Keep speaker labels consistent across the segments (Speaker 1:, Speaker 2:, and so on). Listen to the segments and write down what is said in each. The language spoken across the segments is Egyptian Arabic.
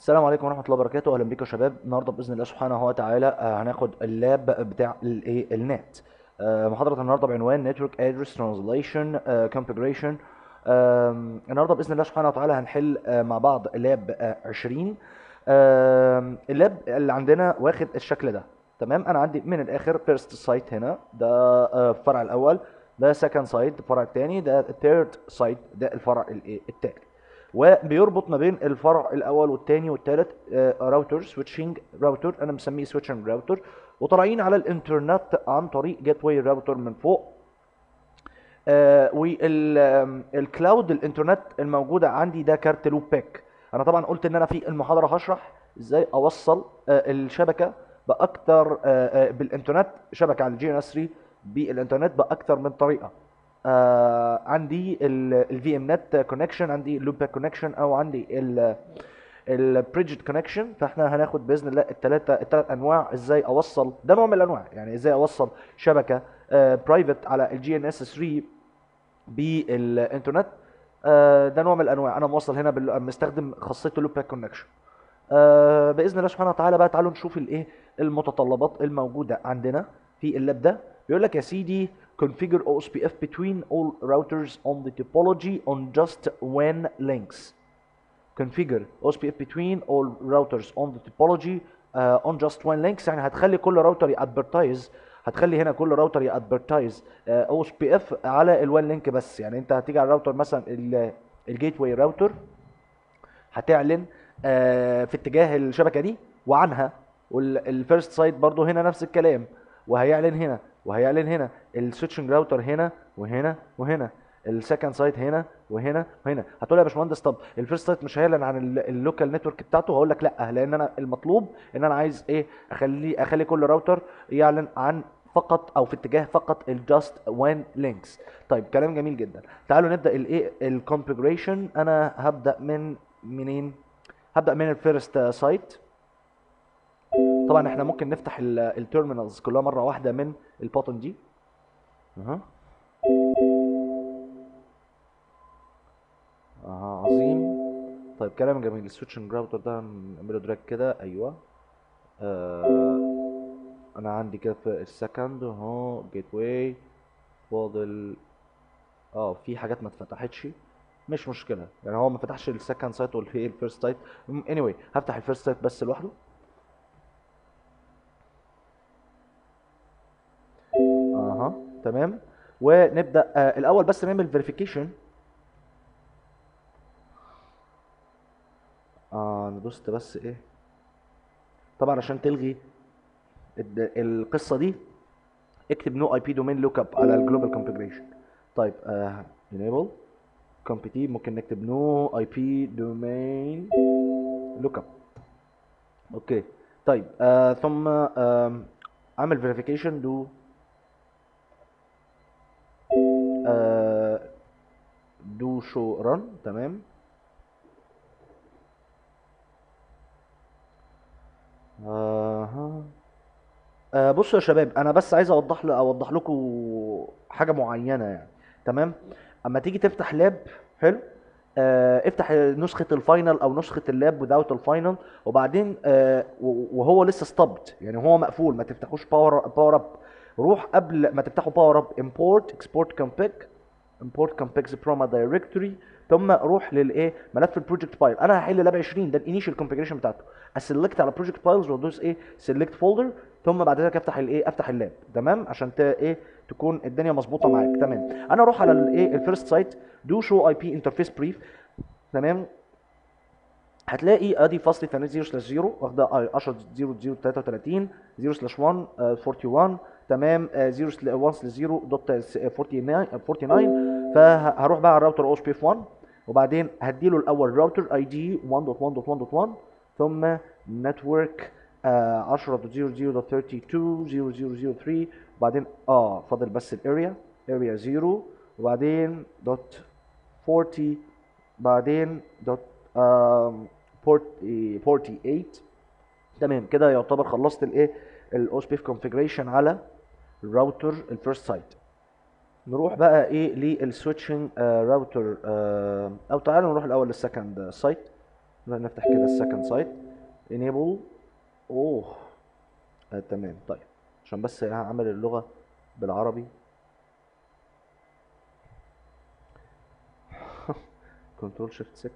Speaker 1: السلام عليكم ورحمة الله وبركاته أهلا بيكم يا شباب النهاردة بإذن الله سبحانه وتعالى آه، هناخد اللاب بتاع الايه النت آه، محاضرة النهاردة بعنوان Network Address Translation آه، Configuration آم، النهاردة بإذن الله سبحانه وتعالى هنحل آه، مع بعض لاب آه، 20 آم، اللاب اللي عندنا واخد الشكل ده تمام أنا عندي من الآخر first site هنا ده آه، الفرع الأول ده second site الفرع الثاني ده third site ده الفرع الايه الثالث وبيربط ما بين الفرع الاول والثاني والثالث راوتر سويتشنج راوتر انا مسميه سويتشنج راوتر وطالعين على الانترنت عن طريق جيت واي راوتر من فوق والكلاود الانترنت الموجوده عندي ده كارت لوب باك انا طبعا قلت ان انا في المحاضره هشرح ازاي اوصل آه، الشبكه باكتر آه، آه، بالانترنت شبكه على الجي ان اس 3 بالانترنت باكتر من طريقه آه عندي الفي ام نت كونكشن عندي لوب باك كونكشن او عندي البريدج كونكشن فاحنا هناخد باذن الله الثلاثه الثلاث انواع ازاي اوصل ده نوع من الانواع يعني ازاي اوصل شبكه برايفت على الجي ان اس 3 بالانترنت آه، ده نوع من الانواع انا موصل هنا بال- مستخدم خاصيه اللوب باك كونكشن آه، باذن الله سبحانه وتعالى بقى تعالوا نشوف الايه المتطلبات الموجوده عندنا في اللاب ده بيقول لك يا سيدي configure OSPF between all routers on the topology on just WAN links configure OSPF between all routers on the topology uh, on just one links يعني هتخلي كل راوتر يادفرتايز هتخلي هنا كل راوتر يادفرتايز او اس بي اف على الوان لينك بس يعني انت هتيجي على الراوتر مثلا الجيت واي راوتر هتعلن آه، في اتجاه الشبكه دي وعنها والفيرست سايت برضو هنا نفس الكلام وهيعلن هنا وهيعلن هنا السويتشنج راوتر هنا وهنا وهنا السكند سايت هنا وهنا وهنا هتقول يا باشمهندس طب الفيرست سايت مش هيعلن عن ال- اللوكال نتورك بتاعته هقول لك لا لان انا المطلوب ان انا عايز ايه اخلي اخلي كل راوتر يعلن عن فقط او في اتجاه فقط الجاست وان لينكس طيب كلام جميل جدا تعالوا نبدا الايه الكونفيجريشن انا هبدا من منين هبدا من الفيرست سايت طبعا احنا ممكن نفتح التيرمينالز كلها مره واحده من البوتن دي اها اها عظيم طيب كلام جميل السويتشنج راوتر ده نعمله دراج كده ايوه آه انا عندي كده في السكند اهو جيت واي فاضل اه في حاجات ما اتفتحتش مش مشكله يعني هو ما فتحش السكند سايت والفي الفيرست سايت اني anyway هفتح الفيرست سايت بس لوحده اها تمام ونبدا آه الاول بس نعمل فيريفيكيشن اه انا دوست بس ايه طبعا عشان تلغي الد- القصه دي اكتب نو اي بي دومين لوك اب على الجلوبال كونفيجريشن طيب آه enable كومبتي ممكن نكتب نو اي بي دومين لوك اب اوكي طيب آه ثم آم، اعمل فيريفيكيشن دو آه دو شو رن تمام آه آه بصوا يا شباب انا بس عايز اوضح ل- اوضح لكم حاجه معينه يعني تمام اما تيجي تفتح لاب حلو آه افتح نسخه الفاينل او نسخه اللاب without الفاينل وبعدين آه و- وهو لسه ستوبد يعني هو مقفول ما تفتحوش باور باور اب روح قبل ما تفتحوا باور اب import export config import configs from a directory ثم روح للايه ملف البروجكت فايل انا هحل لاب 20 ده الانيشال كونفيجريشن بتاعته اسلكت على بروجكت فايلز وادوس ايه سيلكت فولدر ثم بعد ذلك افتح الايه افتح اللاب تمام عشان ت ايه تكون الدنيا مظبوطه معاك تمام انا اروح على الايه الفيرست سايت دو شو اي بي انترفيس بريف تمام هتلاقي ادي فصل ثاني 0 سلاش 0 واخده 10 0 0 33 0 سلاش 1 آه، 41 تمام 0 سلاش 1 سلاش 0 دوت 49 49 فهروح بقى على الراوتر او اس بي اف 1 وبعدين هديله الاول راوتر اي دي 1.1.1.1 ثم نتورك 10.00.32.0.003 وبعدين اه فاضل بس الاريا اريا 0 وبعدين دوت 40 بعدين دوت آم، بورت 48 تمام كده يعتبر خلصت الايه الاو اس بي كونفيجريشن على الراوتر الفيرست سايت نروح بقى ايه للسويتشنج راوتر او تعالوا نروح الاول للسكند سايت نفتح كده السكند سايت enable اوه آه تمام طيب عشان بس هعمل اللغة بالعربي كنترول شيفت 6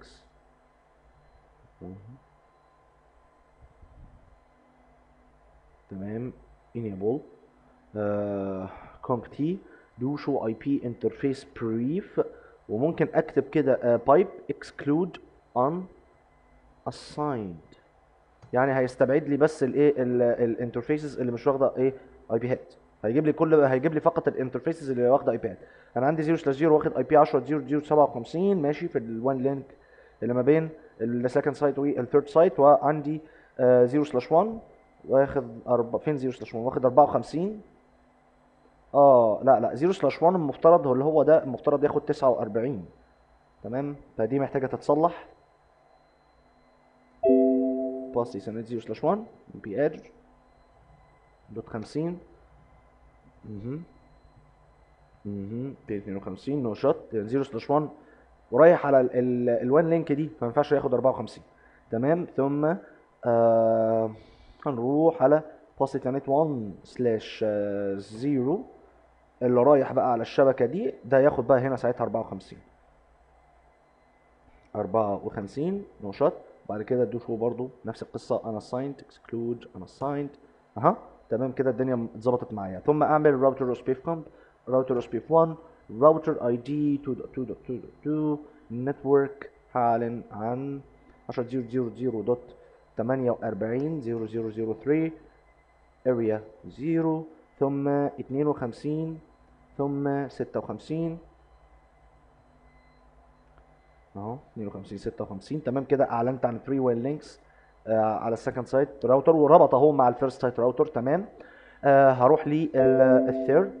Speaker 1: تمام enable آه conf t do show IP interface brief وممكن اكتب كده آه pipe exclude on assigned يعني هيستبعد لي بس الايه الانترفيسز اللي مش واخده ايه اي بي هات هيجيب لي كل هيجيب لي فقط الانترفيسز اللي واخده اي بي هات انا عندي 0 سلاش 0 واخد اي بي 10 0 0 57 ماشي في الوان لينك اللي ما بين السكند سايت والثيرد سايت وعندي 0 سلاش 1 واخد أرب... فين 0 سلاش 1 واخد 54 اه لا لا 0 سلاش 1 المفترض هو اللي هو ده المفترض ياخد 49 تمام فدي محتاجه تتصلح باس يسند 0 سلاش 1 بي ادج دوت 50 اها اها بي 52 نو شوت 0 سلاش 1 ورايح على الوان لينك دي فما ينفعش ياخد 54 تمام ثم آه هنروح على باس ايثرنت 1 سلاش 0 اللي رايح بقى على الشبكه دي ده ياخد بقى هنا ساعتها 54 54 نو شوت بعد كده تدوس هو برضو نفس القصه انا ساينت اكسكلود انا ساينت اها تمام كده الدنيا اتظبطت معايا ثم اعمل راوتر روسبيف كومب راوتر روسبيف 1 راوتر اي دي 2.2.2.2 نتورك هعلن عن 10.0.0.48 اريا 0 ثم 52 ثم 56 اهو 52 56 تمام كده اعلنت عن 3 ويل لينكس آه على السكند سايت راوتر وربط اهو مع الفيرست سايت راوتر تمام آه هروح للثيرد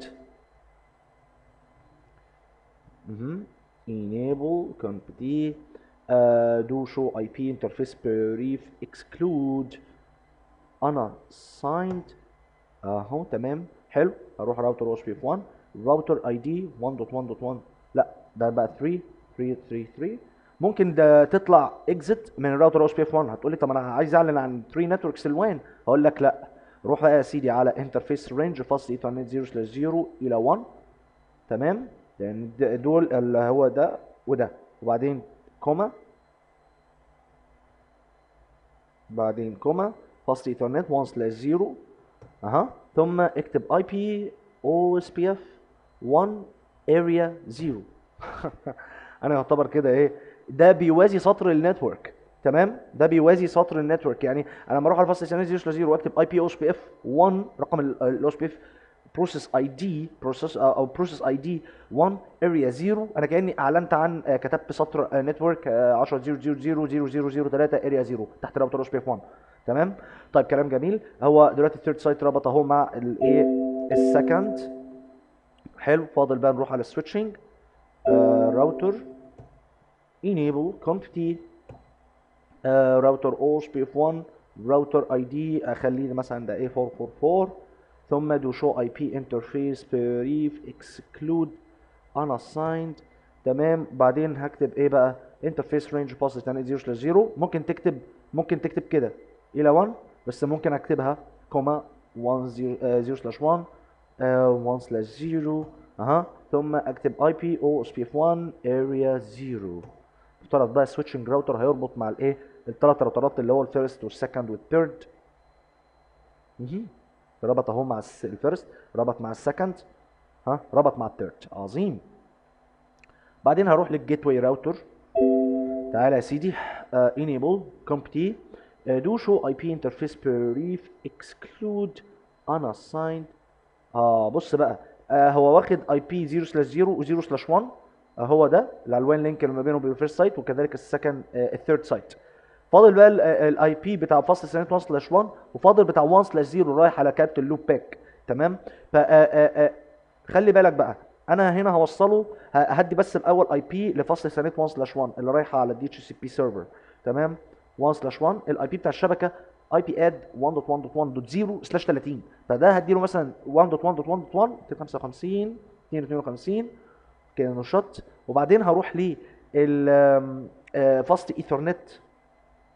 Speaker 1: enable conf d uh, do show IP interface brief exclude unassigned اهو تمام حلو هروح راوتر او اس بي 1 راوتر اي دي 1.1.1 لا ده بقى 3 3 3 3 ممكن ده تطلع اكزit من الراوتر او اس بي 1 هتقول لي طب انا عايز اعلن عن 3 نتوركس الوان هقول لك لا روح بقى يا سيدي على انترفيس رينج فاصل ايثرنت 0 سلاش 0 الى 1 تمام يعني دول اللي هو ده وده وبعدين كوما بعدين كوما فاصل ايثرنت 1 سلاش 0 اها ثم اكتب اي بي او اس بي اف 1 اريا 0 انا يعتبر كده ايه ده بيوازي سطر النتورك تمام ده بيوازي سطر النتورك يعني انا لما اروح على فاصل ايثرنت 0 سلاش 0 واكتب اي بي او اس بي اف 1 رقم الاو اس بي اف بروسيس اي دي بروسيس او بروسيس اي دي 1 اريا 0 انا كاني اعلنت عن آه، كتبت سطر نتورك 10 0 0 0 0 0 3 اريا 0 تحت راوتر اس بي اف 1 تمام طيب كلام جميل هو دلوقتي الثيرد سايت ربط اهو مع الايه السكند حلو فاضل بقى نروح على السويتشنج راوتر enable conf t راوتر او اس بي اف 1 راوتر اي دي اخليه مثلا ده ايه 444 ثم do show IP interface brief exclude unassigned تمام بعدين هكتب ايه بقى interface range pass 0 slash 0 ممكن تكتب ممكن تكتب كده الى 1 بس ممكن اكتبها كوما 1 0 سلاش 1 1 سلاش 0 اها ثم اكتب اي بي او اس بي اف 1 اريا 0 افترض بقى السويتشنج راوتر هيربط مع الايه الثلاث راوترات اللي هو الفيرست والسكند والثيرد ربط اهو مع الفيرست ربط مع السكند ها ربط مع الثيرد عظيم بعدين هروح للجيت واي راوتر تعالى يا سيدي uh, enable compt uh, do show IP interface brief exclude unassigned اه بص بقى آه هو واخد اي بي 0 سلاش 0 و 0 سلاش 1 آه هو ده الالوان لينك اللي ما بينه وبين الفيرست سايت وكذلك السكند آه الثيرد سايت فاضل بقى الاي بي بتاع فاصل سنه 1 سلاش 1 وفاضل بتاع 1 سلاش 0 رايح على كابت اللوب باك تمام ف خلي بالك بقى انا هنا هوصله ه- هدي بس الاول اي بي لفصل سنه 1 سلاش 1 اللي رايحه على الدي اتش سي بي سيرفر تمام 1 سلاش 1 الاي بي بتاع الشبكه اي بي اد 1.1.1.0 سلاش 30 فده هديله مثلا 1.1.1.1 255 252 كده نشاط وبعدين هروح ل فاست ايثرنت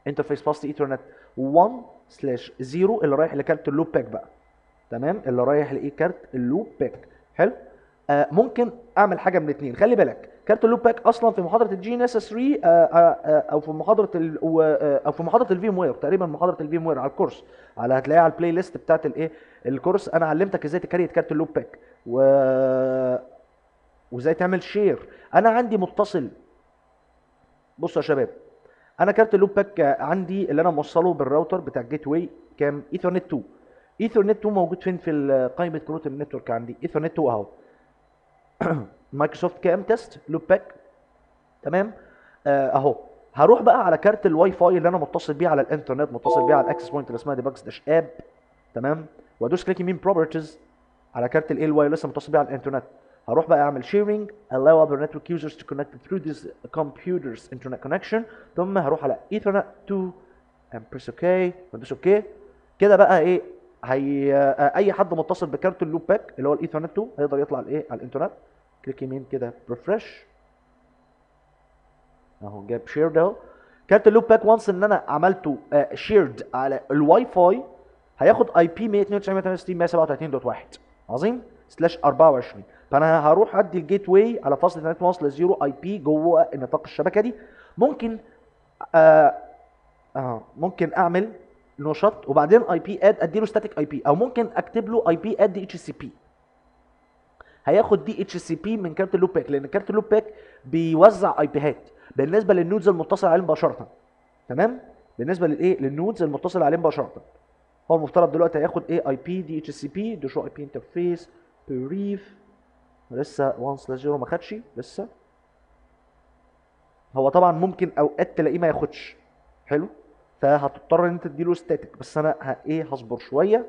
Speaker 1: انترفيس باست ايثرنت 1 سلاش 0 اللي رايح لكارت اللوب باك بقى تمام اللي رايح لايه كارت اللوب باك حلو آه ممكن اعمل حاجه من الاثنين خلي بالك كارت اللوب باك اصلا في محاضره الجي ان اس 3 آه آه آه او في محاضره ال و- آه، او في محاضره الفيم وير تقريبا محاضره الفيم وير على الكورس على هتلاقيها على البلاي ليست بتاعت الايه الكورس انا علمتك ازاي تكريت كارت اللوب باك و وازاي تعمل شير انا عندي متصل بصوا يا شباب انا كارت اللوب باك عندي اللي انا موصله بالراوتر بتاع الجيت واي كام ايثرنت 2 ايثرنت 2 موجود فين في ال- قائمه كروت النتورك عندي ايثرنت 2 اهو مايكروسوفت كام تيست لوب باك تمام آه، اهو هروح بقى على كارت الواي فاي اللي انا متصل بيه على الانترنت متصل بيه على الاكسس بوينت اللي اسمها ديباكس داش اب تمام وادوس كليك يمين بروبرتيز على كارت الاي الواي لسه متصل بيه على الانترنت هروح بقى اعمل sharing allow other network users to connect through this computer's internet connection ثم هروح على ethernet 2 and press OK وادوس OK كده بقى ايه هي آه، اي حد متصل بكارت اللوب باك اللي هو الايثرنت 2 هيقدر يطلع على الايه على الانترنت كليك يمين كده ريفرش اهو جاب شيرد اهو كارت اللوب باك وانس ان انا عملته شيرد على الواي فاي هياخد اي بي 192.168.137.1 عظيم سلاش 24 فانا هروح ادي الجيت واي على فاصل انترنت واصل زيرو اي بي جوه نطاق الشبكه دي ممكن آه اه ممكن اعمل نشط وبعدين اي بي اد اديله ستاتيك اي بي او ممكن اكتب له اي بي اد دي اتش سي بي هياخد دي اتش سي بي من كارت اللوب باك لان كارت اللوب باك بيوزع اي بيهات بالنسبه للنودز المتصل عليه مباشره تمام بالنسبه للايه للنودز المتصل عليه مباشره هو المفترض دلوقتي هياخد ايه اي بي دي اتش سي بي دي شو اي بي انترفيس بريف لسه 1 سلاش 0 ما خدش لسه هو طبعا ممكن اوقات تلاقيه ما ياخدش حلو فهتضطر ان انت تديله ستاتيك بس انا ه- ايه هصبر شويه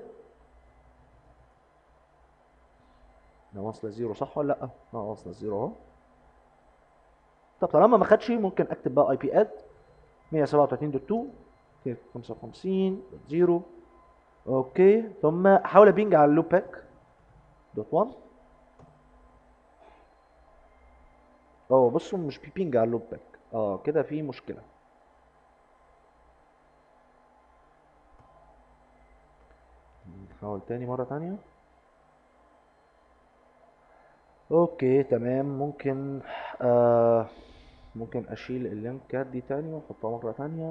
Speaker 1: ده واصله زيرو صح ولا لا؟ اه واصله زيرو اهو طب طالما ما خدش ممكن اكتب بقى اي بي اد 137.2 55.0 اوكي ثم احاول ابينج على اللوب باك دوت 1 اه بصوا مش بيبينج على اللوب باك اه كده في مشكله نحاول تاني مرة تانية اوكي تمام ممكن آه ممكن اشيل اللينكات دي تاني واحطها مرة تانية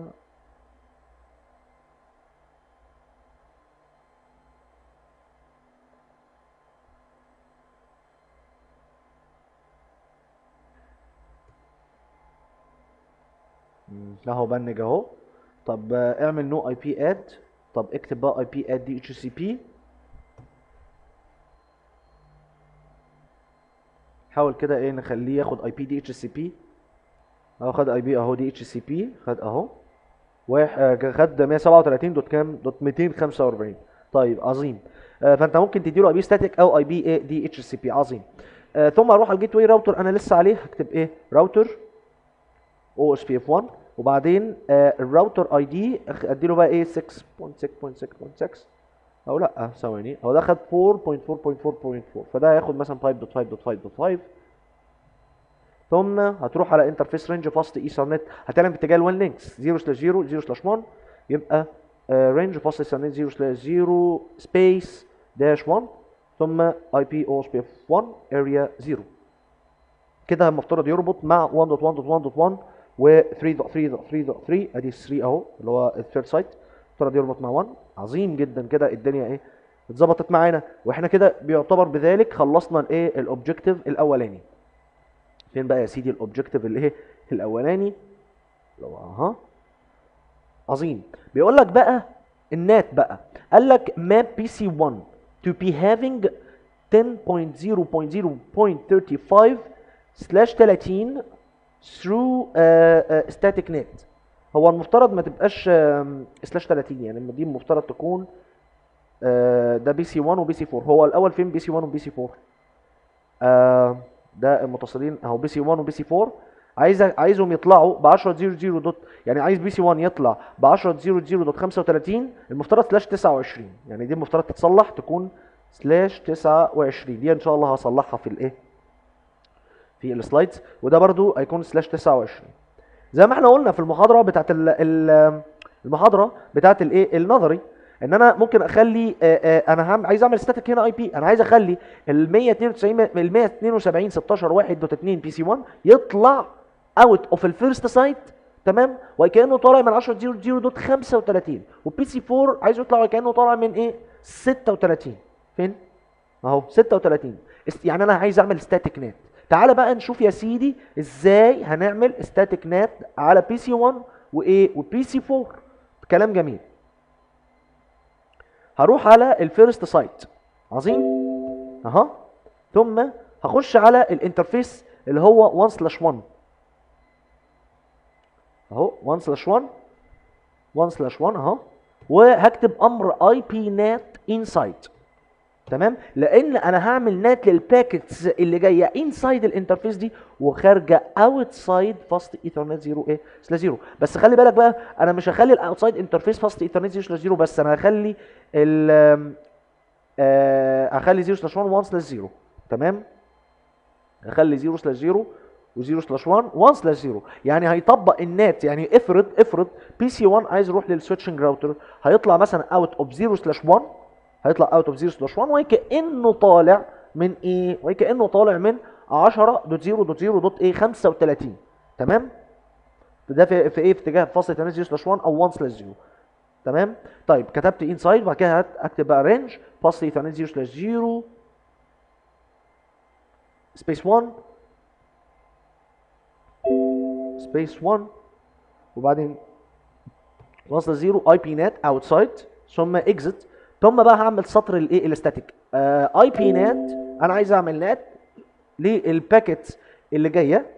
Speaker 1: مم، اهو بنج اهو طب آه، اعمل نو اي بي اد طب اكتب بقى اي بي اد دي اتش سي بي حاول كده ايه نخليه ياخد اي بي دي اتش سي بي اهو خد اي بي اهو دي اتش سي بي خد اهو واحد آه، خد 137 دوت كام دوت 245 طيب عظيم آه، فانت ممكن تديله اي بي ستاتيك او اي بي ايه دي اتش سي بي عظيم آه، ثم اروح على الجيت واي راوتر انا لسه عليه هكتب ايه راوتر او اس بي اف 1 وبعدين آه، الراوتر اي دي اديله بقى ايه 6.6.6.6 او لا ثواني هو ده خد 4.4.4.4 فده هياخد مثلا 5.5.5.5 ثم هتروح على انترفيس رينج فاست ايثرنت هتعلم باتجاه ال1 لينكس 0 سلاش 0 0 سلاش 1 يبقى رينج فاست ايثرنت 0 سلاش 0 سبيس داش 1 ثم اي بي او اس بي اف 1 اريا 0 كده المفترض يربط مع 1.1.1.1 و 3.3.3.3 ادي 3 اهو اللي هو الثيرد سايت المفترض يربط مع 1 عظيم جدا كده الدنيا ايه اتظبطت معانا واحنا كده بيعتبر بذلك خلصنا الايه الاوبجكتيف الاولاني فين بقى يا سيدي الاوبجكتيف الايه الاولاني اللي هو اها عظيم بيقول لك بقى النات بقى قال لك map pc1 to be having 10.0.0.35 slash 30 through uh, uh, static net هو المفترض ما تبقاش سلاش 30 يعني دي المفترض تكون آه، ده بي سي 1 وبي سي 4 هو الاول فين بي سي 1 وبي سي 4 آه، ده المتصلين اهو بي سي 1 وبي سي 4 عايز عايزهم يطلعوا ب 10 0 0 دوت يعني عايز بي سي 1 يطلع ب 10 0 0 دوت 35 المفترض سلاش 29 يعني دي المفترض تتصلح تكون سلاش 29 دي ان شاء الله هصلحها في الايه في السلايدز وده برضو هيكون سلاش 29 زي ما احنا قلنا في المحاضره بتاعت ال ال المحاضره بتاعه الايه النظري ان انا ممكن اخلي آه، آه، انا هم عايز اعمل ستاتيك هنا اي بي انا عايز اخلي ال 192 ال 172 16 1 دوت 2 بي سي 1 يطلع اوت اوف الفيرست سايت تمام وكانه طالع من 10 0 0 دوت 35 والبي سي 4 عايزه يطلع وكانه طالع من ايه 36 فين اهو 36 است- يعني انا عايز اعمل ستاتيك نت تعالى بقى نشوف يا سيدي ازاي هنعمل ستاتيك نت على بي سي 1 وايه وبي سي 4 كلام جميل هروح على الفيرست سايت عظيم اها ثم هخش على الانترفيس اللي هو 1 سلاش 1 اهو 1 سلاش 1 1 سلاش 1 اهو وهكتب امر اي بي نت انسايد تمام لان انا هعمل نات للباكيتس اللي جايه انسايد الانترفيس دي وخارجه اوتسايد فاست ايثرنت 0 ايه سلاش 0 بس خلي بالك بقى انا مش هخلي الاوتسايد انترفيس فاست ايثرنت 0 سلاش 0 بس انا هخلي ال آه، هخلي 0 سلاش 1 1 سلاش 0 تمام هخلي 0 سلاش 0 و0 سلاش 1 1 سلاش 0 يعني هيطبق النات يعني افرض افرض بي سي 1 عايز يروح للسويتشنج راوتر هيطلع مثلا اوت اوف 0 سلاش 1 هيطلع اوت اوف 0 سلاش 1 وكانه طالع من ايه وكانه طالع من 10.0.0. ايه 35 تمام ده في, في ايه في اتجاه فاصل 8 0 سلاش 1 او 1 سلاش 0 تمام طيب كتبت انسايد وبعد كده هت- اكتب بقى رينج فاصل 8 0 سلاش 0 سبيس 1 سبيس 1 وبعدين وصل زيرو اي بي نت اوتسايد ثم اكزit ثم بقى هعمل سطر الايه الاستاتيك اي بي نت انا عايز اعمل نت للباكيتس اللي جايه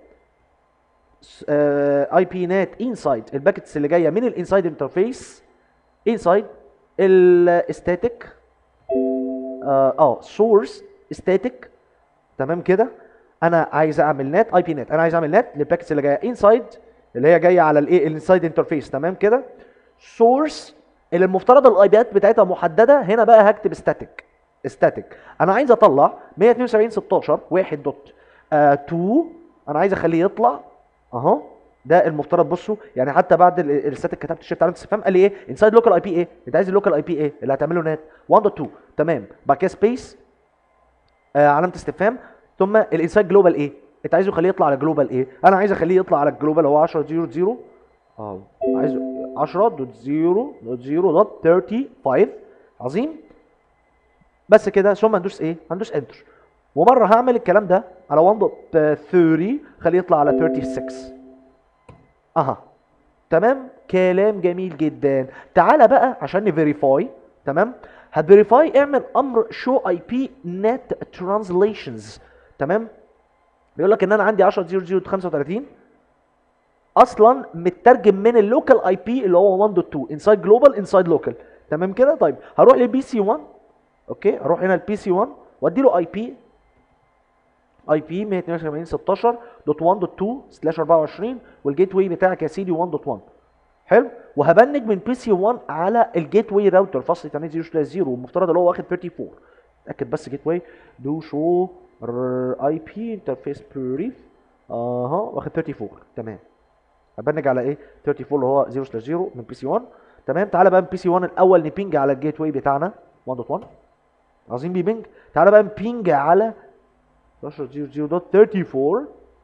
Speaker 1: اي بي نت انسايد الباكيتس اللي جايه من الانسايد انترفيس انسايد الاستاتيك اه سورس ستاتيك تمام كده انا عايز اعمل نت اي بي نت انا عايز اعمل نت للباكيتس اللي جايه انسايد اللي هي جايه على الايه الانسايد انترفيس تمام كده سورس اللي المفترض الاي بيات بتاعتها محدده هنا بقى هكتب ستاتيك ستاتيك انا عايز اطلع 172 16 1 دوت 2 انا عايز اخليه يطلع اهو ده المفترض بصوا يعني حتى بعد الستاتيك كتبت شيفت علامه استفهام قال لي ايه انسايد لوكال اي بي ايه انت عايز اللوكال اي بي ايه اللي هتعمله نت 1.2 تمام بعد كده سبيس آه علامه استفهام ثم الانسايد جلوبال ايه انت عايزه يخليه يطلع على جلوبال ايه انا عايز اخليه يطلع على الجلوبال هو 10 0 0 اه عايز 10 دوت 0 دوت 0 دوت 35 عظيم بس كده ثم هندوس ايه هندوس انتر ومره هعمل الكلام ده على 1 دوت 30 خليه يطلع على 36 اها تمام كلام جميل جدا تعالى بقى عشان نفيريفاي تمام هتفيريفاي اعمل امر شو اي بي نت ترانزليشنز تمام بيقول لك ان انا عندي 10 0 0 35 اصلا مترجم من اللوكال اي بي اللي هو 1.2 انسايد جلوبال انسايد لوكال تمام كده طيب هروح للبي سي 1 اوكي اروح هنا البي سي 1 وادي له اي بي اي بي 182 16 دوت 1 دوت 2 سلاش 24 والجيت واي بتاعك يا سيدي 1 دوت 1 حلو وهبنج من بي سي 1 على الجيت واي راوتر فاصل 8 0 0 والمفترض اللي هو واخد 34 اتاكد بس جيت واي دو شو اي بي انترفيس بريف اها واخد 34 تمام هبنج على ايه 34 اللي هو 0 سلاش 0 من بي سي 1 تمام تعالى بقى من بي سي 1 الاول نبينج على الجيت واي بتاعنا 1.1 عايزين بيبنج تعالى بقى نبينج على 11 0 0 دوت 34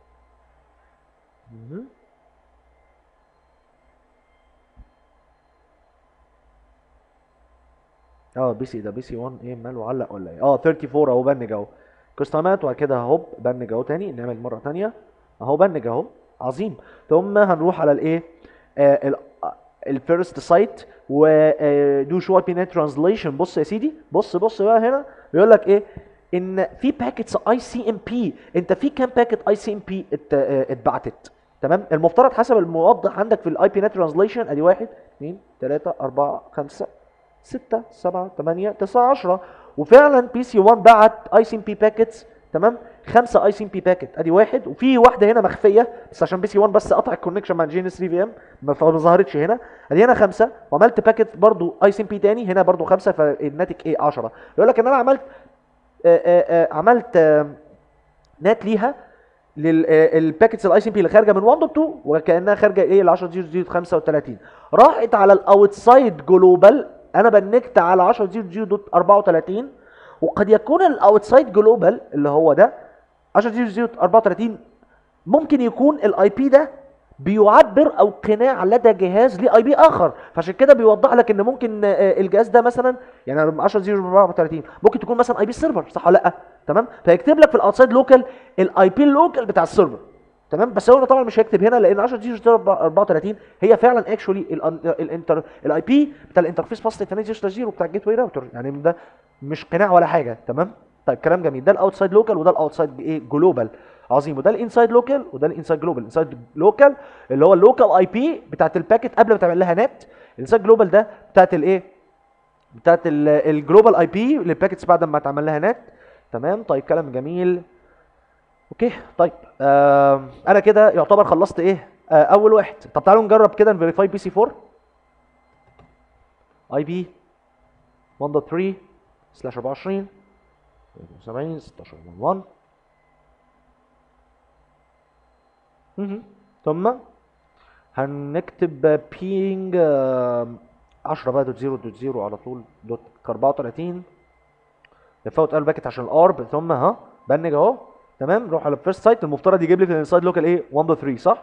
Speaker 1: مهم. اه بي سي ده بي سي 1 ايه ماله علق ولا ايه اه 34 اهو بنج اهو كاستمات وبعد كده هوب بنج اهو تاني نعمل مره تانيه اهو بنج اهو عظيم ثم هنروح على الايه آه الفيرست سايت ودو شو اي بي نت ترانزليشن بص يا سيدي بص بص بقى هنا بيقول لك ايه ان في باكيتس اي سي ام بي انت في كام باكيت اي سي ام بي اتبعتت تمام المفترض حسب الموضح عندك في الاي بي نت ترانزليشن ادي 1 2 3 4 5 6 7 8 9 10 وفعلا بي سي 1 بعت اي سي ام بي باكيتس تمام خمسه اي سي ام بي باكيت ادي واحد وفي واحده هنا مخفيه بس عشان بي سي 1 بس قطع الكونكشن مع جي ان اس 3 في ام ما فما ظهرتش هنا ادي هنا خمسه وعملت باكيت برضو اي سي ام بي تاني هنا برضو خمسه فالناتج ايه 10 يقول لك ان انا عملت آآ آآ عملت آآ نات ليها للباكيتس الاي سي بي اللي خارجه من 1 دوت 2 وكانها خارجه ايه ل 10 0 0 35 راحت على الاوتسايد جلوبال انا بنكت على 10 0 0 دوت 34 وقد يكون الاوتسايد جلوبال اللي هو ده 10 0 0 34 ممكن يكون الاي بي ده بيعبر او قناع لدى جهاز لاي بي اخر فعشان كده بيوضح لك ان ممكن آه، الجهاز ده مثلا يعني 10 0 34 ممكن تكون مثلا اي بي سيرفر صح ولا لا تمام فيكتب لك في الاوتسايد لوكال الاي بي اللوكال بتاع السيرفر تمام بس هو طبعا مش هيكتب هنا لان 10 0 34 هي فعلا اكشولي الانتر الاي بي بتاع الانترفيس فاصل 8 0 بتاع الجيت واي راوتر يعني ده مش قناع ولا حاجه تمام طيب كلام جميل ده الاوتسايد لوكال وده الاوتسايد ايه جلوبال عظيم وده الانسايد لوكال وده الانسايد جلوبال الانسايد لوكال اللي هو اللوكال اي بي بتاعت الباكت قبل ما تعمل لها نت الانسايد جلوبال ده بتاعت الايه بتاعت الجلوبال اي بي للباكتس بعد ما تعمل لها نت تمام طيب كلام جميل اوكي طيب آه انا كده يعتبر خلصت ايه آه اول واحد طب تعالوا نجرب كده نفيريفاي بي سي 4 اي بي 1.3 سلاش 24 70 16 1 مهم. ثم هنكتب بينج 10 بقى دوت زيرو دوت زيرو على طول دوت 34 نفوت قلب باكت عشان الارب ثم ها بنج اهو تمام نروح على الفيرست سايت المفترض يجيب لي في الانسايد لوكال ايه 1.3 صح؟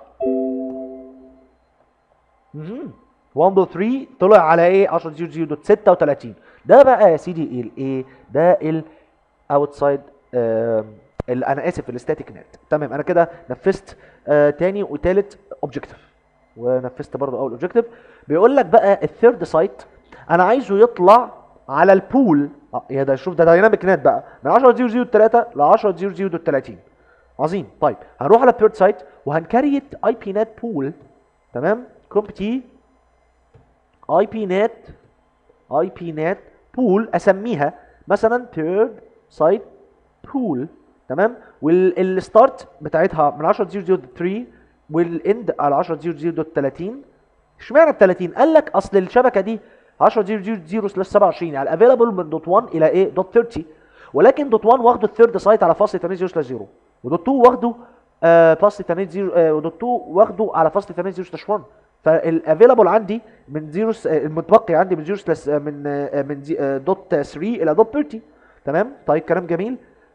Speaker 1: مهم. 1.3 طلع على ايه 10.0.36 ده بقى يا سيدي الايه ده الاوتسايد انا اسف الاستاتيك نت تمام انا كده نفذت آه تاني وتالت اوبجكتيف ونفذت برضو اول اوبجكتيف بيقول لك بقى الثيرد سايت انا عايزه يطلع على البول اه يا ده شوف ده دايناميك نت بقى من 10.0.3 ل 10.0.30 عظيم طيب هنروح على الثيرد سايت وهنكريت اي بي نت بول تمام كومبتي اي بي نت اي بي نت بول اسميها مثلا ثيرد سايت بول تمام والستارت بتاعتها من 10.0.3 والاند على 10.0.30 اشمعنى ال 30 قال لك اصل الشبكه دي 10.0.0/27 يعني افيلابل من دوت 1 الى ايه دوت 30 ولكن دوت 1 واخده الثيرد سايت على فاصل 8.0/0 ودوت 2 واخده آه فاصل 8 آه ودوت 2 واخده على فاصل 8.0/1 فالافيلابل عندي من 0 المتبقي عندي من 0 من آه من زي- آه دوت 3 الى دوت 30 تمام طيب كلام جميل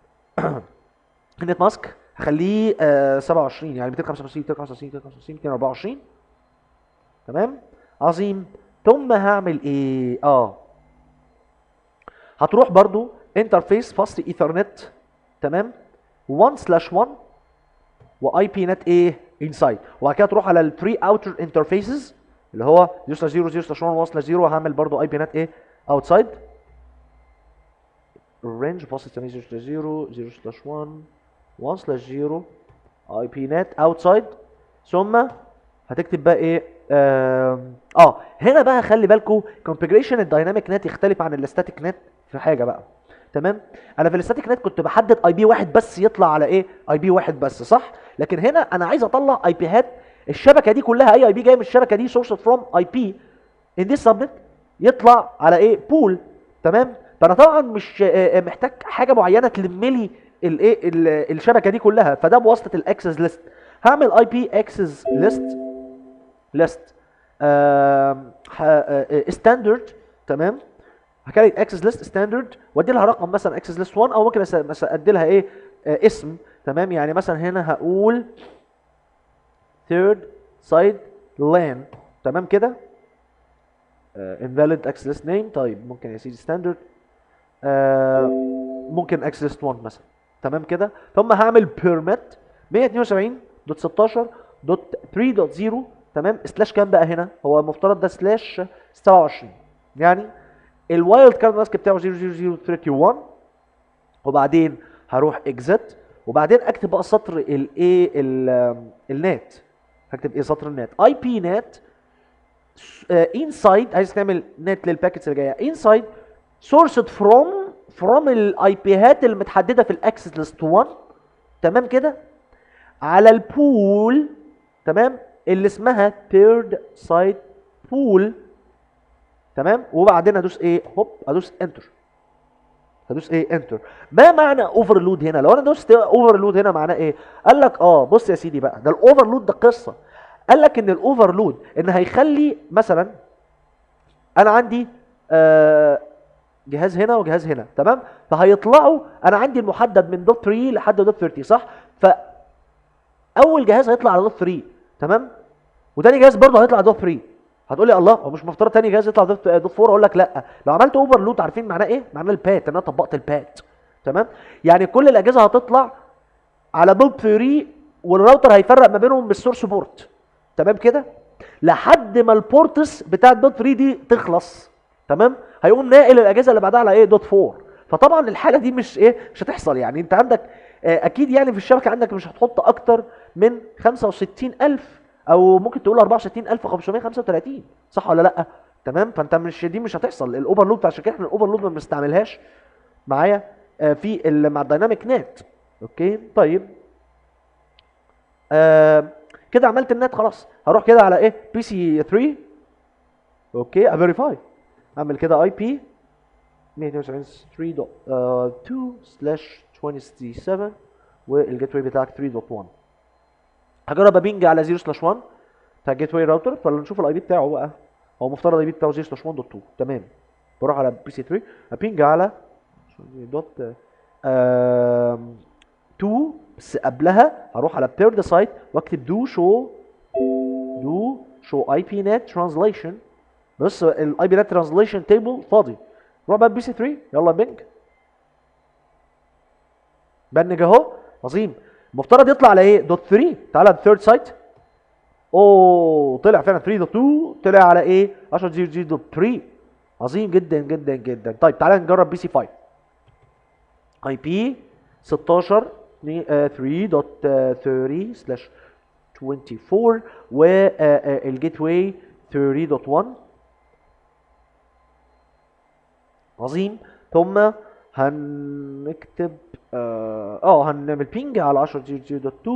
Speaker 1: نت ماسك هخليه آه 27 يعني 255 255 255 224 تمام عظيم ثم هعمل ايه اه هتروح برضو انترفيس فاصل ايثرنت تمام 1 سلاش 1 واي بي نت ايه انسايد وبعد كده تروح على البري اوتر انترفيسز اللي هو 0 سلاش 0 0 سلاش 1 1 سلاش 0 هعمل برضو اي بي نت ايه اوتسايد الرينج فاصل 8 0 سلاش 0 0 سلاش 1 1 سلاش 0 اي بي نت اوتسايد ثم هتكتب بقى ايه آم، اه هنا بقى خلي بالكم كونفيجريشن الدايناميك نت يختلف عن الاستاتيك نت في حاجه بقى تمام انا في الاستاتيك نت كنت بحدد اي بي واحد بس يطلع على ايه اي بي واحد بس صح لكن هنا انا عايز اطلع اي بيهات الشبكه دي كلها اي اي بي جاي من الشبكه دي سورس فروم اي بي ان دي سبنت يطلع على ايه بول تمام فانا طبعا مش آه، آه، محتاج حاجه معينه تلم لي الايه ال- الشبكه دي كلها فده بواسطه الاكسس ليست هعمل اي بي اكسس ليست ليست ستاندرد تمام هكريت اكسس ليست ستاندرد وادي لها رقم مثلا اكسس ليست 1 او ممكن أس- مثلا ادي لها ايه آه، اسم تمام يعني مثلا هنا هقول third side LAN تمام كده آه، invalid access list name طيب ممكن يا سيدي standard آه، ممكن access list 1 مثلا تمام كده ثم هعمل permit 172.16.3.0 تمام سلاش كام بقى هنا هو المفترض ده سلاش 27 يعني الوايلد كارد ماسك بتاعه 00031 وبعدين هروح اكزت وبعدين اكتب بقى سطر الايه النت هكتب ايه سطر النت اي بي نت انسايد عايز تعمل نت للباكيتس اللي جايه انسايد سورسد فروم فروم الاي بيهات المتحدده في الاكسس ليست 1 تمام كده على البول تمام اللي اسمها third side pool تمام وبعدين ادوس ايه هوب ادوس انتر هدوس ايه انتر ما معنى اوفرلود هنا لو انا دوست اوفرلود هنا معناه ايه قال لك اه بص يا سيدي بقى ده الاوفرلود ده قصه قال لك ان الاوفرلود ان هيخلي مثلا انا عندي آه جهاز هنا وجهاز هنا تمام فهيطلعوا انا عندي المحدد من دوت 3 لحد دوت 30 صح ف اول جهاز هيطلع على دوت 3 تمام وتاني جهاز برضه هيطلع على دوت 3 هتقول لي الله هو مش مفترض تاني جهاز يطلع دوت دوت 4 اقول لك لا لو عملت اوفرلود عارفين معناه ايه معناه البات ان انا طبقت البات تمام يعني كل الاجهزه هتطلع على دوت 3 والراوتر هيفرق ما بينهم بالسورس بورت تمام كده لحد ما البورتس بتاع الدوت 3 دي تخلص تمام هيقوم ناقل الاجهزه اللي بعدها على ايه دوت 4 فطبعا الحاله دي مش ايه مش هتحصل يعني انت عندك آه، اكيد يعني في الشبكه عندك مش هتحط اكتر من 65000 او ممكن تقول 64535 صح ولا لا تمام فانت مش دي مش هتحصل الاوفرلود عشان كده احنا الاوفرلود ما بنستعملهاش معايا آه، في ال- مع الدايناميك نت اوكي طيب آه كده عملت النت خلاص هروح كده على ايه بي سي 3 اوكي افيريفاي اعمل كده اي بي 192.3.2 سلاش 27 والجيت واي بتاعك 3.1 هجرب ابينج على 0 سلاش 1 بتاع الجيت واي راوتر فنشوف الاي بي بتاعه بقى هو مفترض الاي بي بتاعه 0 سلاش 1.2 تمام بروح على بي سي 3 ابينج على دوت آم، 2 بس قبلها هروح على بير ذا سايت واكتب دو شو دو شو اي بي نت ترانزليشن بص الاي بي نت ترانزليشن تيبل فاضي روح بقى بي سي 3 يلا بينج بنج اهو عظيم المفترض يطلع على ايه دوت 3 تعالى الثيرد سايت اوه طلع فعلا 3.2 طلع على ايه 10.0.3 عظيم جدا جدا جدا طيب تعالى نجرب بي سي 5 اي بي 16 3.30 سلاش 24 والجيت واي 30.1 عظيم ثم هنكتب اه آه، هنعمل بينج على 10.0.2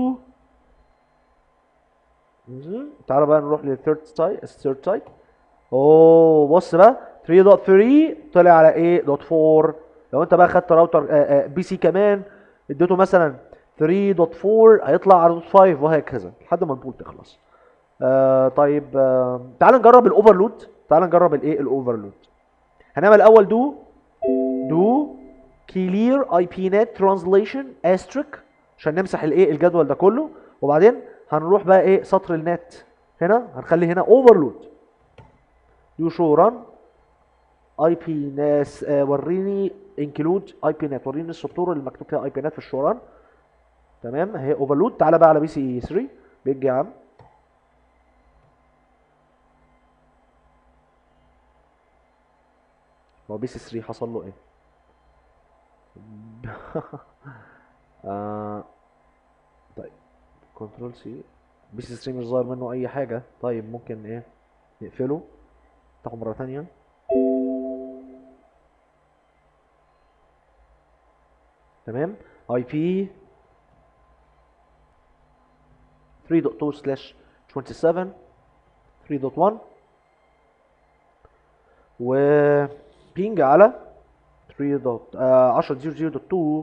Speaker 1: مهم. تعالى بقى نروح للثيرد سايت الثيرد سايت اوه بص بقى 3.3 طلع على ايه دوت 4 لو انت بقى خدت راوتر آه، آه، بي سي كمان اديته مثلا 3.4 هيطلع على دوت 5 وهكذا لحد ما البول تخلص آه طيب آه تعال نجرب الاوفرلود تعال نجرب الايه الاوفرلود هنعمل الاول دو دو كلير اي بي نت ترانزليشن استريك عشان نمسح الايه الجدول ده كله وبعدين هنروح بقى ايه سطر النت هنا هنخلي هنا اوفرلود دو شو ران اي بي ناس آه وريني انكلود اي بي نت وريني السطور اللي مكتوب فيها اي بي نت في الشوران تمام اهي اوفرلود تعالى بقى على بي سي 3 بيج يا عم هو بي سي 3 حصل له ايه آه طيب كنترول سي بي سي 3 مش ظاهر منه اي حاجه طيب ممكن ايه نقفله نفتحه مره ثانيه تمام اي بي 3.2 سلاش 27 3.1 و بينج على 3 دوت آه 10 0 0 دوت 2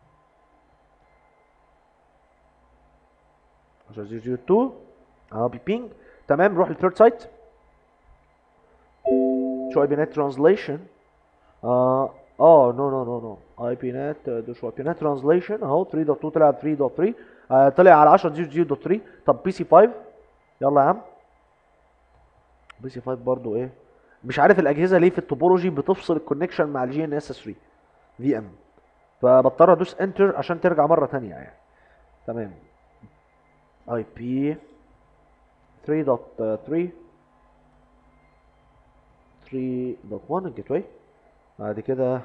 Speaker 1: 10 0 0 2 اه بيبينج تمام نروح للثيرد سايت شو اي بي نت ترانزليشن اه اه نو نو نو نو اي بي نت ده شو اي بي نت ترانزليشن اهو 3.2 طلع 3.3 آه طلع على 10 0 0 دوت 3 طب بي سي 5 يلا يا عم بي سي 5 برضو ايه مش عارف الاجهزه ليه في التوبولوجي بتفصل الكونكشن مع الجي ان اس 3 في ام فبضطر ادوس انتر عشان ترجع مره تانية يعني تمام اي بي 3.3 3.1 الجيت واي بعد كده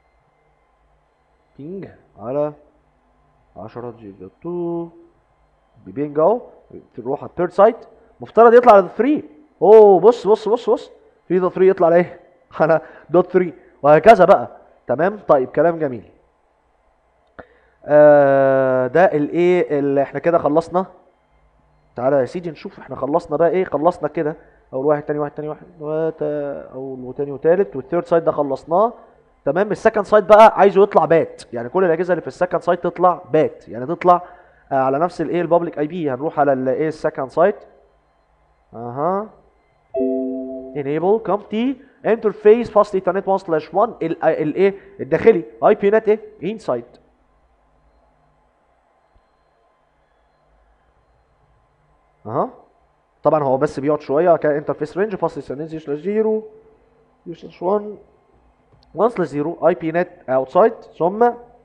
Speaker 1: بينج على 10 جي 2 بينج اهو تروح على الثيرد سايت مفترض يطلع على 3 اوه بص بص بص بص 3.3 يطلع على ايه؟ على دوت 3 وهكذا بقى تمام طيب كلام جميل آه ده الايه اللي احنا كده خلصنا تعالى يا سيدي نشوف احنا خلصنا بقى ايه خلصنا كده اول واحد تاني واحد تاني واحد وت... اول وتاني وتالت والثيرد سايد ده خلصناه تمام السكند سايت بقى عايزه يطلع بات يعني كل الاجهزه اللي في السكند سايت تطلع بات يعني تطلع آه على نفس الايه البابليك اي بي هنروح على الايه السكند سايت اها enable CompT interface fast ethernet 1 slash 1 الايه الداخلي اي بي نت ايه inside اها طبعا هو بس بيقعد شويه كان انترفيس رينج فاصل سنين 0 0 سلاش 1 1 سلاش 0 اي بي نت اوتسايد ثم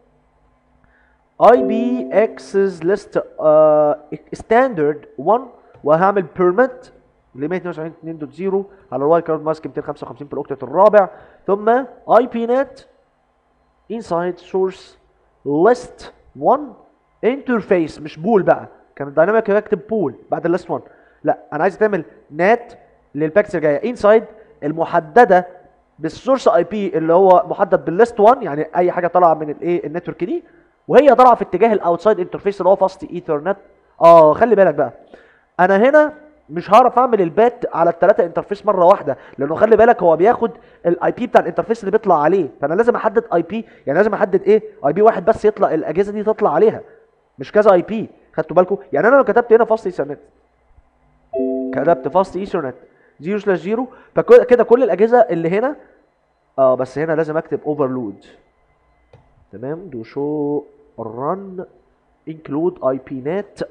Speaker 1: اي بي اكسس ليست ستاندرد 1 وهعمل بيرميت ل 192.2.0 على الوايلد كارد ماسك 255 في الاوكتت الرابع ثم اي بي نت انسايد سورس ليست 1 انترفيس مش بول بقى كان الدايناميك بكتب بول بعد الليست 1 لا انا عايز تعمل نات للباكتس الجايه انسايد المحدده بالسورس اي بي اللي هو محدد بالليست 1 يعني اي حاجه طالعه من الايه النتورك دي وهي طالعه في اتجاه الاوتسايد انترفيس اللي هو فاست ايثرنت اه خلي بالك بقى انا هنا مش هعرف اعمل البات على الثلاثه انترفيس مره واحده لانه خلي بالك هو بياخد الاي بي بتاع الانترفيس اللي بيطلع عليه فانا لازم احدد اي بي يعني لازم احدد ايه اي بي واحد بس يطلع الاجهزه دي تطلع عليها مش كذا اي بي خدتوا بالكم يعني انا لو كتبت هنا فاست ايثرنت كتبت فاست ايثرنت 0 سلاش 0 فكده كل الاجهزه اللي هنا اه بس هنا لازم اكتب اوفرلود تمام دو شو رن انكلود اي بي نت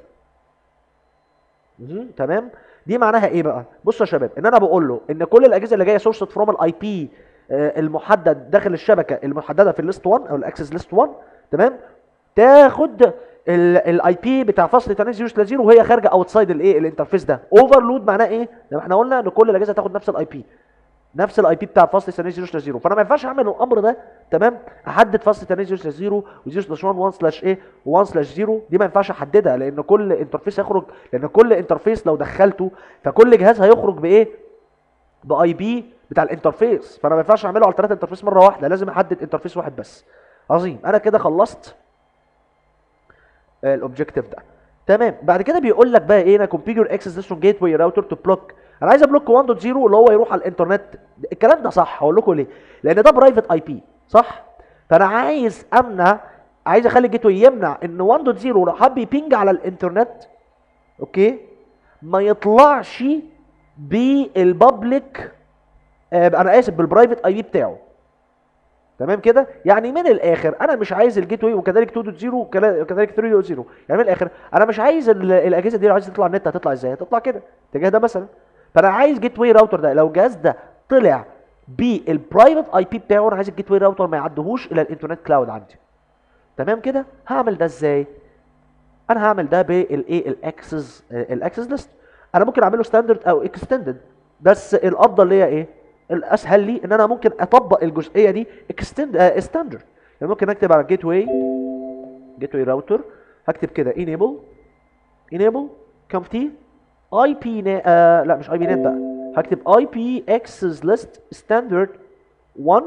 Speaker 1: تمام دي معناها ايه بقى بصوا يا شباب ان انا بقول له ان كل الاجهزه اللي جايه سورسد فروم الاي بي المحدد داخل الشبكه المحدده في الليست 1 او الاكسس ليست 1 تمام تاخد الاي بي بتاع فصل 800 وهي خارجه اوتسايد الايه الانترفيس ده اوفرلود معناه ايه زي ما احنا قلنا ان كل الاجهزه تاخد نفس الاي بي نفس الاي بي بتاع فصل 800 فانا ما ينفعش اعمل الامر ده تمام احدد فصل 800 و0 سلاش 1 1 سلاش ايه 1 سلاش 0 دي ما ينفعش احددها لان كل انترفيس هيخرج لان كل انترفيس لو دخلته فكل جهاز هيخرج بايه باي بي بتاع الانترفيس فانا ما ينفعش اعمله على ثلاثه انترفيس مره واحده لازم احدد انترفيس واحد بس عظيم انا كده خلصت الاوبجيكتيف ده تمام بعد كده بيقول لك بقى ايه انا كونفيجر اكسس ديسترون جيت واي راوتر تو بلوك انا عايز ابلوك 1.0 اللي هو يروح على الانترنت الكلام ده صح هقول لكم ليه لان ده برايفت اي بي صح فانا عايز امنع عايز اخلي الجيت واي يمنع ان 1.0 لو حب يبينج على الانترنت اوكي ما يطلعش بالبابليك آه انا اسف بالبرايفت اي بي بتاعه تمام كده يعني من الاخر انا مش عايز الجيت واي وكذلك 2.0 وكذلك 3.0 يعني من الاخر انا مش عايز الاجهزه دي لو عايز تطلع النت هتطلع ازاي هتطلع كده الاتجاه ده مثلا فانا عايز جيت واي راوتر ده لو الجهاز ده طلع بالبرايفت اي بي بتاعه انا عايز الجيت واي راوتر ما يعدهوش الى الانترنت كلاود عندي تمام كده هعمل ده ازاي انا هعمل ده بالايه الاكسس الاكسس ليست انا ممكن اعمله ستاندرد او اكستندد بس الافضل ليا ايه الاسهل لي ان انا ممكن اطبق الجزئيه دي اكستند ستاندرد يعني ممكن اكتب على جيت واي جيت واي راوتر هكتب كده enable enable conft اي بي آه لا مش اي بي نت بقى هكتب اي بي اكسس ليست ستاندرد 1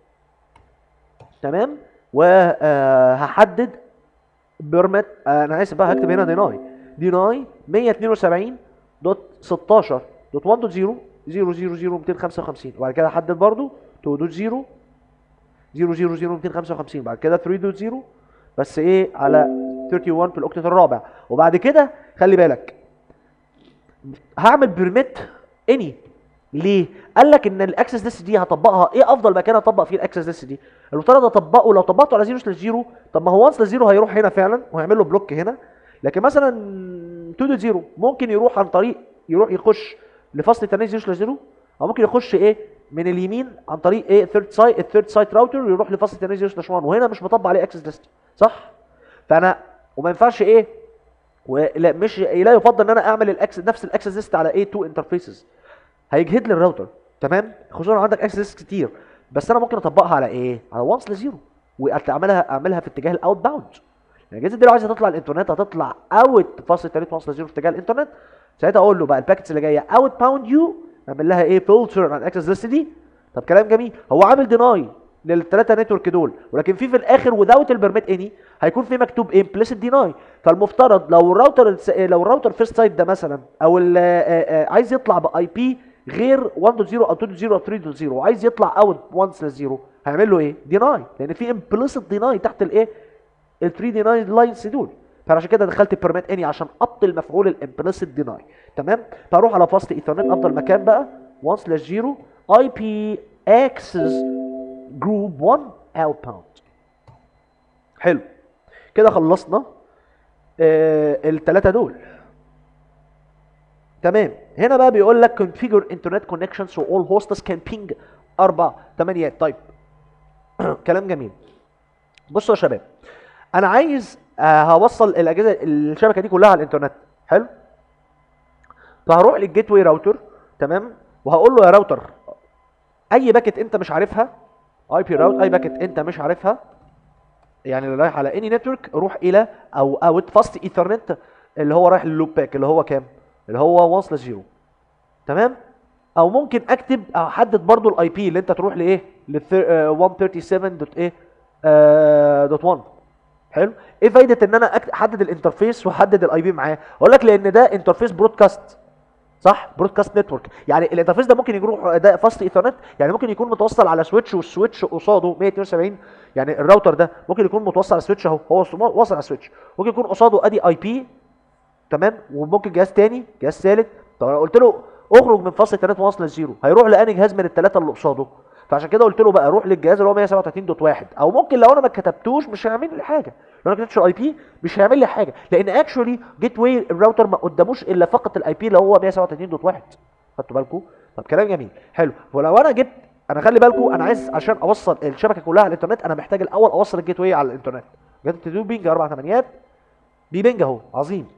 Speaker 1: تمام وهحدد بيرمت آه انا اسف بقى هكتب هنا ديناي ديناي 172 دوت 16 دوت 1 دوت 0 0 0 0 255 وبعد كده احدد برضو 2 دوت 0 0 0 0 255 بعد كده 3 دوت 0 بس ايه على 31 في الاوكتت الرابع وبعد كده خلي بالك هعمل بيرميت اني ليه؟ قال لك ان الاكسس ليست دي هطبقها ايه افضل مكان اطبق فيه الاكسس ليست دي؟ المفترض اطبقه لو طبقته على 0 سلاش 0 طب ما هو 1 سلاش 0 هيروح هنا فعلا وهيعمل له بلوك هنا لكن مثلا 2 دوت 0 ممكن يروح عن طريق يروح يخش لفصل تاني 0 سلاش 0 او ممكن يخش ايه من اليمين عن طريق ايه ثيرد سايت الثيرد سايت راوتر ويروح لفصل تاني 0 سلاش 1 وهنا مش مطبق عليه اكسس ليست صح؟ فانا وما ينفعش ايه ولا مش لا يفضل ان انا اعمل الاكسس نفس الاكسس ليست على ايه تو انترفيسز هيجهد لي الراوتر تمام خصوصا لو عندك اكسس ليست كتير بس انا ممكن اطبقها على ايه على 1 سلاش 0 واعملها اعملها في اتجاه الاوت باوند يعني الجهاز دي لو عايزه تطلع الانترنت هتطلع اوت فاصل 3 1 سلاش 0 في اتجاه الانترنت ساعتها اقول له بقى الباكتس اللي جايه اوت باوند يو اعمل لها ايه فلتر على الاكسس ليست دي طب كلام جميل هو عامل ديناي للثلاثه نتورك دول ولكن في في الاخر without البرميت اني هيكون في مكتوب implicit ديناي فالمفترض لو الراوتر لو الراوتر فيرست سايت ده مثلا او عايز يطلع باي بي غير 1.0 او 2.0 او 3.0 وعايز يطلع اوت وانس للزيرو هيعمل له ايه؟ ديناي لان في امبليسيت ديناي تحت الايه؟ ال 3 ديناي لاينز دول فعشان كده دخلت بيرميت اني عشان ابطل مفعول الامبليسيت ديناي تمام فاروح على فاست ايثرنت افضل مكان بقى 1 سلاش 0 اي بي اكسس جروب 1 اوت باوند حلو كده خلصنا آه الثلاثه دول تمام هنا بقى بيقول لك configure internet connections so all hosts can ping اربع ثمانيات طيب كلام جميل بصوا يا شباب انا عايز آه هوصل الاجهزه الشبكه دي كلها على الانترنت حلو فهروح للجيت واي راوتر تمام وهقول له يا راوتر اي باكت انت مش عارفها اي بي راوت اي باكت انت مش عارفها يعني اللي رايح على اني نتورك روح الى او اوت فاست ايثرنت اللي هو رايح لللوب باك اللي هو كام اللي هو 1 سلاش 0 تمام او ممكن اكتب او احدد برضو الاي بي اللي انت تروح لايه ل 137 دوت ايه دوت 1 حلو ايه فايده ان انا أكت- احدد الانترفيس واحدد الاي بي معاه اقول لك لان ده انترفيس برودكاست صح برودكاست نتورك يعني الانترفيس ده ممكن يروح ده فاست ايثرنت يعني ممكن يكون متوصل على سويتش والسويتش قصاده 172 يعني الراوتر ده ممكن يكون متوصل على سويتش اهو هو واصل على سويتش ممكن يكون قصاده ادي اي بي تمام وممكن جهاز تاني جهاز ثالث طب انا قلت له اخرج من فصل 3 واصل للزيرو هيروح لاني جهاز من الثلاثه اللي قصاده فعشان كده قلت له بقى روح للجهاز اللي هو 137.1 او ممكن لو انا ما كتبتوش مش هيعمل لي حاجه لو انا ما كتبتش الاي بي مش هيعمل لي حاجه لان اكشولي جيت واي الراوتر ما قداموش الا فقط الاي بي اللي هو 137.1 خدتوا بالكم طب كلام جميل حلو ولو انا جبت انا خلي بالكم انا عايز عشان اوصل الشبكه كلها على الانترنت انا محتاج الاول اوصل الجيت واي على الانترنت جت تو بينج اربع ثمانيات دي بينج اهو عظيم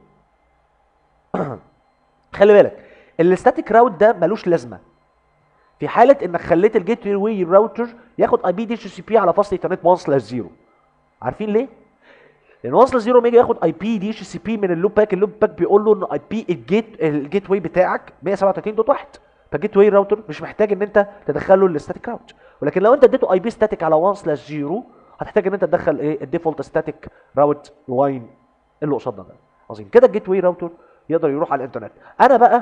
Speaker 1: خلي بالك الستاتيك راوت ده ملوش لازمه في حاله انك خليت الجيت واي راوتر ياخد اي بي دي اتش سي بي على فاصل ايثرنت 1 سلاش 0 عارفين ليه؟ لان وصل زيرو يجي ياخد اي بي دي اتش سي بي من اللوب باك اللوب باك بيقول له ان اي بي الجيت الجيت واي بتاعك 137.1 فالجيت واي راوتر مش محتاج ان انت تدخله الستاتيك راوت ولكن لو انت اديته اي بي ستاتيك على 1 سلاش 0 هتحتاج ان انت تدخل ايه الديفولت ستاتيك راوت لاين اللي قصادنا ده عظيم كده الجيت واي راوتر يقدر يروح على الانترنت انا بقى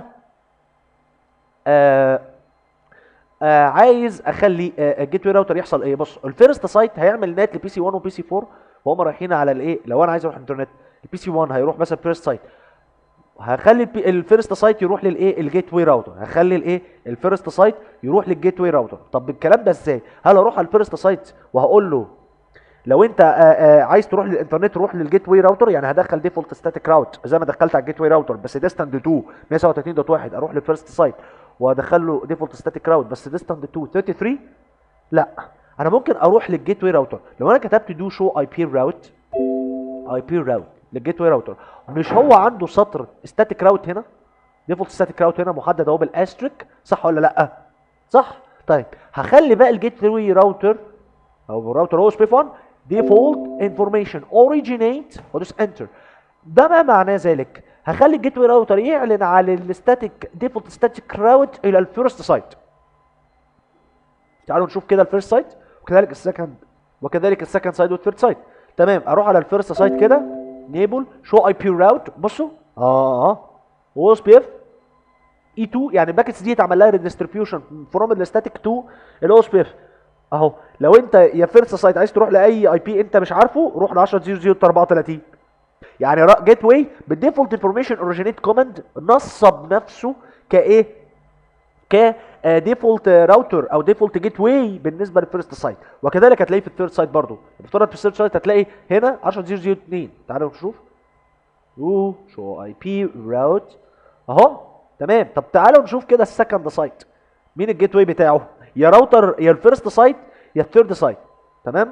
Speaker 1: آه آه عايز اخلي آه الجيت واي راوتر يحصل ايه بص الفيرست سايت هيعمل نت لبي سي 1 وبي سي 4 وهم رايحين على الايه لو انا عايز اروح انترنت البي سي 1 هيروح مثلا فيرست سايت هخلي البي- الفيرست سايت يروح للايه الجيت واي راوتر هخلي الايه الفيرست سايت يروح للجيت واي راوتر طب الكلام ده ازاي هل اروح على الفيرست سايت وهقول له لو انت آه آه عايز تروح للانترنت روح للجيت واي راوتر يعني هدخل ديفولت ستاتيك راوت زي ما دخلت على الجيت واي راوتر بس ديستانت 2 137.1 اروح للفيرست سايت وادخل له ديفولت ستاتيك راوت بس ديستانت 2 33 لا انا ممكن اروح للجيت واي راوتر لو انا كتبت دو شو اي بي راوت اي بي راوت للجيت واي راوتر مش هو عنده سطر ستاتيك راوت هنا ديفولت ستاتيك راوت هنا محدد اهو بالاستريك صح ولا لا صح طيب هخلي بقى الجيت واي راوتر او الراوتر هو سبيف 1 ديفولت انفورميشن اوريجينيت ودوس انتر ده ما معناه ذلك هخلي الجيت واي راوتر يعلن على الستاتيك ديفولت ستاتيك راوت الى الفيرست سايت تعالوا نشوف كده الفيرست سايت وكذلك السكند وكذلك السكند سايت والثيرد سايت تمام اروح على الفيرست سايت كده نيبل شو اي بي راوت بصوا اه اه او اس بي اف اي 2 يعني الباكتس دي اتعمل لها ريديستريبيوشن فروم الستاتيك 2 الاو اس بي اف اهو لو انت يا فيرست سايت عايز تروح لاي اي بي انت مش عارفه روح ل 10.0.0.34 يعني جيت واي بالديفولت انفورميشن اوريجينيت كوماند نصب نفسه كايه ك ديفولت راوتر او ديفولت جيت واي بالنسبه للفيرست سايت وكذلك هتلاقيه في الثيرد سايت برضه افترض في الثيرد سايت هتلاقي هنا 10.0.0.2 تعالوا نشوف اوه شو اي بي راوت اهو تمام طب تعالوا نشوف كده السكند سايت مين الجيت واي بتاعه يا راوتر يا الفيرست سايت يا الثيرد سايت تمام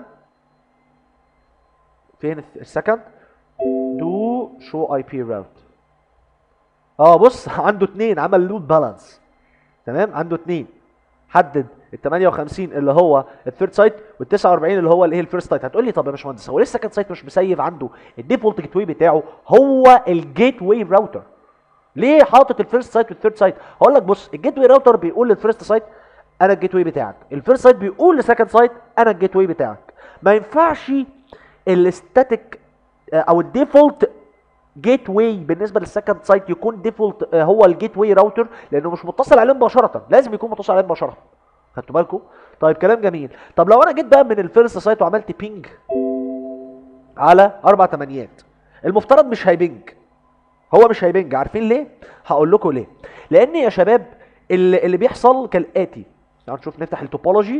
Speaker 1: فين السكند دو شو اي بي راوت اه بص عنده اتنين عمل لود بالانس تمام عنده اتنين حدد ال 58 اللي هو الثيرد سايت وال 49 اللي هو اللي هي الفيرست سايت هتقول لي طب يا باشمهندس هو ليه السكند سايت مش مسيف عنده الديفولت جيت واي بتاعه هو الجيت واي راوتر ليه حاطط الفيرست سايت والثيرد سايت هقول لك بص الجيت واي راوتر بيقول للفيرست سايت انا الجيت واي بتاعك الفيرست سايت بيقول للسكند سايت انا الجيت واي بتاعك ما ينفعش الستاتيك او الديفولت جيت واي بالنسبه للسكند سايت يكون ديفولت هو الجيت واي راوتر لانه مش متصل عليه مباشره لازم يكون متصل عليه مباشره خدتوا بالكم طيب كلام جميل طب لو انا جيت بقى من الفيرست سايت وعملت بينج على اربع تمانيات المفترض مش هيبنج هو مش هيبنج عارفين ليه هقول لكم ليه لان يا شباب اللي, اللي بيحصل كالاتي تعالوا نشوف نفتح التوبولوجي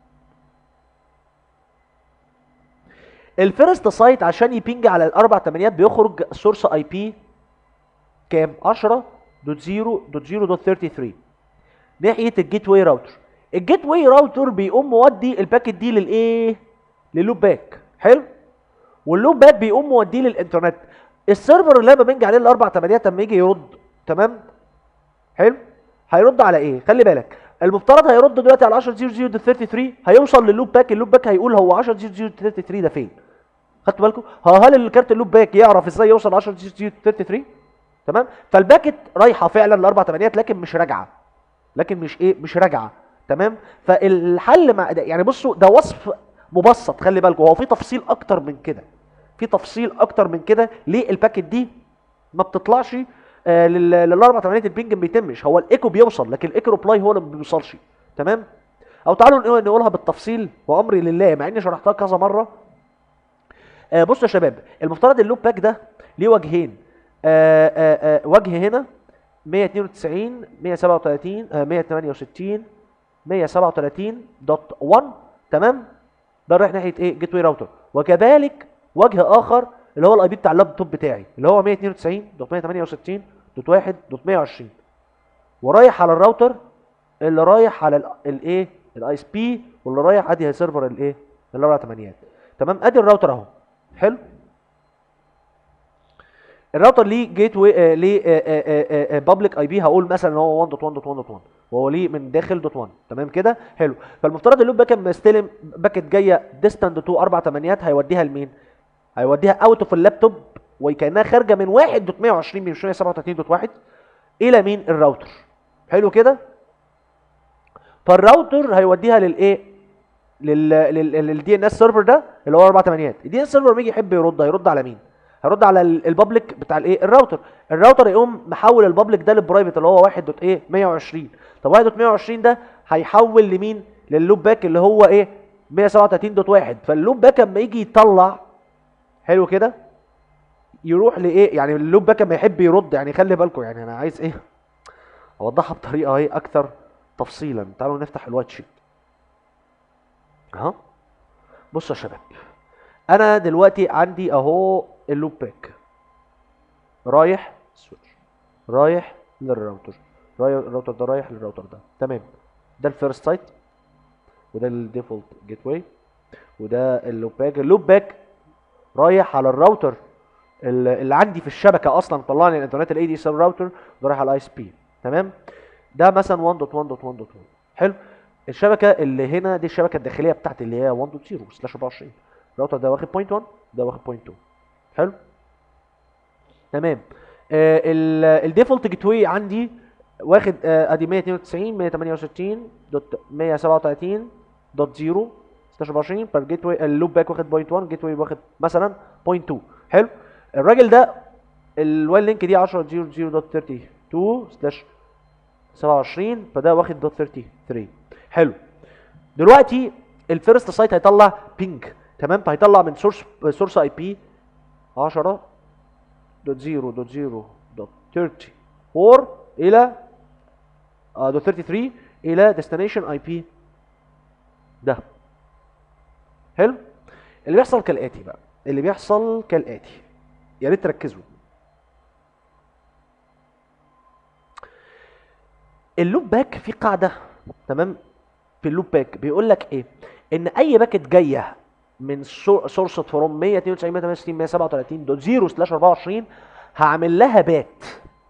Speaker 1: الفيرست سايت عشان يبينج على الاربع تمانيات بيخرج سورس اي بي كام 10.0.0.33 ناحيه الجيت واي راوتر الجيت واي راوتر بيقوم مودي الباكت دي للايه للوب باك حلو واللوب باك بيقوم موديه للانترنت السيرفر اللي انا ببنج عليه الاربع تمانيات لما يجي يرد تمام حلو هيرد على ايه خلي بالك المفترض هيرد دلوقتي على 10.0.0.33 هيوصل للوب باك اللوب باك هيقول هو 10.0.0.33 ده فين خدتوا بالكم ها هل الكارت اللوب باك يعرف ازاي يوصل 10.0.0.33 تمام فالباكت رايحه فعلا لاربع تمانيات لكن مش راجعه لكن مش ايه مش راجعه تمام فالحل مع ده يعني بصوا ده وصف مبسط خلي بالكم هو في تفصيل اكتر من كده في تفصيل اكتر من كده ليه الباكت دي ما بتطلعش آه لل- للاربع تمانيات البينج ما بيتمش هو الايكو بيوصل لكن الايكو ريبلاي هو اللي ما بيوصلش تمام او تعالوا نقول- نقولها بالتفصيل وامري لله مع اني شرحتها كذا مره آه بصوا يا شباب المفترض اللوب باك ده ليه وجهين آه آه آه وجه هنا 192 137 آه 168 137.1 تمام ده رايح ناحيه ايه جيت واي راوتر وكذلك وجه اخر اللي هو الاي بي بتاع اللابتوب بتاعي اللي هو 192.168.1.120 ورايح على الراوتر اللي رايح على الايه الاي اس بي واللي رايح ادي هي سيرفر الايه الاربع تمانيات تمام ادي الراوتر اهو حلو الراوتر ليه جيت واي ليه بابليك اي بي هقول مثلا ان هو 1.1.1.1 وهو ليه من داخل دوت 1 تمام كده حلو فالمفترض اللوب باكت مستلم باكت جايه ديستانت تو اربع تمانيات هيوديها لمين؟ هيوديها اوت اوف اللابتوب وكانها خارجه من 1.120 من 137.1 الى مين؟ الراوتر حلو كده؟ فالراوتر هيوديها للايه؟ للدي ان اس سيرفر ده اللي هو اربع تمانيات الدي ان اس سيرفر لما يجي يحب يرد هيرد على مين؟ هيرد على ال- البابليك بتاع الايه الراوتر الراوتر يقوم محول البابليك ده للبرايفت اللي هو 1 دوت ايه 120 طب 1 دوت 120 ده هيحول لمين لللوب باك اللي هو ايه 137 دوت 1 فاللوب باك اما يجي يطلع حلو كده يروح لايه يعني اللوب باك اما يحب يرد يعني خلي بالكم يعني انا عايز ايه اوضحها بطريقه ايه اكثر تفصيلا تعالوا نفتح الوايت شيت اهو بصوا يا شباب انا دلوقتي عندي اهو اللوب باك رايح سويتش رايح للراوتر رايح الراوتر ده رايح للراوتر ده تمام ده الفيرست سايت وده الديفولت جيت واي وده اللوب باك اللوب باك رايح على الراوتر اللي اللي عندي في الشبكه اصلا طلعني الانترنت الاي دي سيل راوتر ده رايح على الاي اس بي تمام ده مثلا 1.1.1.1 حلو الشبكه اللي هنا دي الشبكه الداخليه بتاعتي اللي هي 1.0 سلاش 24 الراوتر ده واخد بوينت 1 ده واخد بوينت 2 حلو تمام آه الديفولت جيت واي عندي واخد آه ادي 192 168 دوت 137 دوت 0 26 بر جيت واي اللوب باك واخد بوينت 1 جيت واي واخد مثلا بوينت 2 حلو الراجل ده الوايل لينك دي 10 0 0 دوت 32 سلاش 27 فده واخد دوت 33 حلو دلوقتي الفيرست سايت هيطلع بينج تمام فهيطلع من سورس سورس اي بي 10 دوت 0 دوت 0 دوت 34 الى آه دوت 33 الى ديستنيشن اي بي ده حلو اللي بيحصل كالاتي بقى اللي بيحصل كالاتي يا ريت تركزوا اللوب باك في قاعده تمام في اللوب باك بيقول لك ايه ان اي باكت جايه من سورس فروم 192 168 137 دوت 0 سلاش 24 هعمل لها بات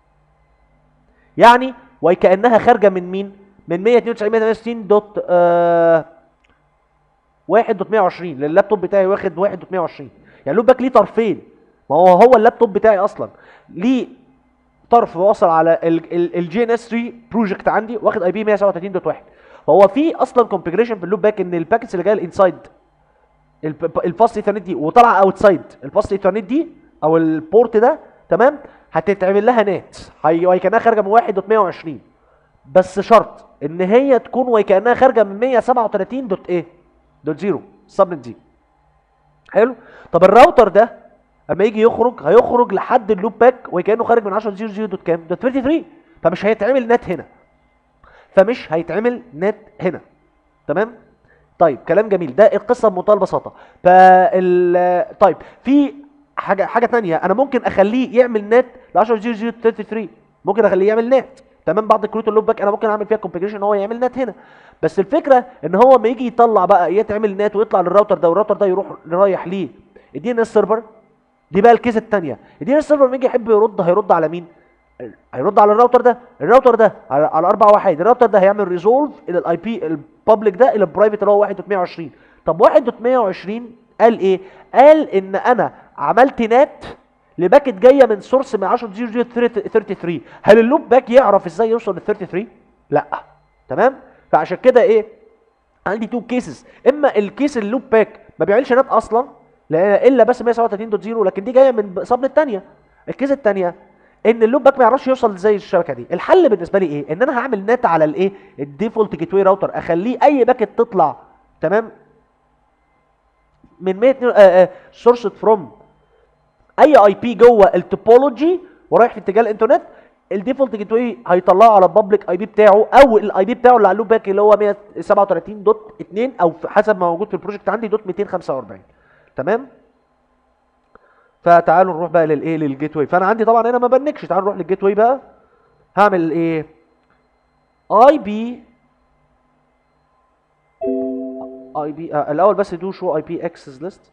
Speaker 1: يعني وكانها خارجه من مين من 192 168 دوت آه 1 دوت 120 لان اللابتوب بتاعي واخد 1 دوت 120 يعني اللوب باك ليه طرفين ما هو هو اللابتوب بتاعي اصلا ليه طرف واصل على الجي ان اس 3 بروجكت عندي واخد اي بي 137.1 فهو في اصلا كونفجريشن في اللوب باك ان الباكتس اللي جايه الانسايد الباست ايثرنت دي وطالعه اوتسايد الباست ايثرنت دي او البورت ده تمام هتتعمل لها نات هي وهي كانها خارجه من 1 دوت 120 بس شرط ان هي تكون وهي كانها خارجه من 137 دوت ايه دوت زيرو السبنت دي حلو طب الراوتر ده اما يجي يخرج هيخرج لحد اللوب باك وكانه خارج من 10 0 0 دوت كام دوت 33 فمش هيتعمل نت هنا فمش هيتعمل نت هنا تمام طيب كلام جميل ده القصه بمنتهى البساطه فال طيب في حاجه حاجه ثانيه انا ممكن اخليه يعمل نت ل 10 0 0 33 ممكن اخليه يعمل نت تمام بعض الكروت اللوب باك انا ممكن اعمل فيها كونفيجريشن ان هو يعمل نت هنا بس الفكره ان هو لما يجي يطلع بقى يتعمل نت ويطلع للراوتر ده والراوتر ده يروح رايح ليه الدي ان اس سيرفر دي بقى الكيس الثانيه الدي ان اس سيرفر لما يجي يحب يرد هيرد على مين هيرد على الراوتر ده الراوتر ده على, على اربع واحد الراوتر ده هيعمل ريزولف الى الاي بي البابليك ده الى البرايفت اللي هو 1.120 طب 1.120 قال ايه قال ان انا عملت نت لباكت جايه من سورس من 10 0 33 هل اللوب باك يعرف ازاي يوصل لل 33 لا تمام فعشان كده ايه عندي تو كيسز اما الكيس اللوب باك ما بيعملش نت اصلا لا الا بس 137.0 لكن دي جايه من صبن الثانيه الكيس الثانيه ان اللوب باك ما يعرفش يوصل زي الشبكه دي الحل بالنسبه لي ايه ان انا هعمل نت على الايه الديفولت جيت واي راوتر اخليه اي باكت تطلع تمام من 102 سورس فروم اي اي بي جوه التوبولوجي ورايح في اتجاه الانترنت الديفولت جيت واي هيطلعه على البابليك اي بي بتاعه او الاي بي بتاعه اللي على اللوب باك اللي هو 137.2 او في حسب ما موجود في البروجكت عندي دوت 245 تمام فتعالوا نروح بقى للايه للجيت واي فانا عندي طبعا هنا ما بنكش تعالوا نروح للجيت واي بقى هعمل ايه اي بي اي بي آه الاول بس دو شو اي بي اكسس ليست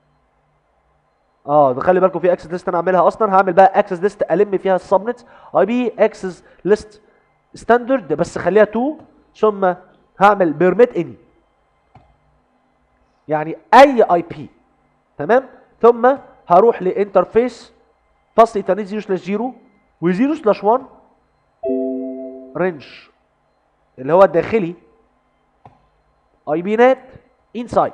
Speaker 1: اه ده خلي بالكم في اكسس ليست انا اعملها اصلا هعمل بقى اكسس ليست الم فيها السبنت اي بي اكسس ليست ستاندرد بس خليها 2 ثم هعمل بيرميت اني يعني اي اي بي تمام ثم هروح لانترفيس فاست ايثرنت 0 سلاش 0 و0 سلاش 1 رينج اللي هو الداخلي اي بي نت انسايد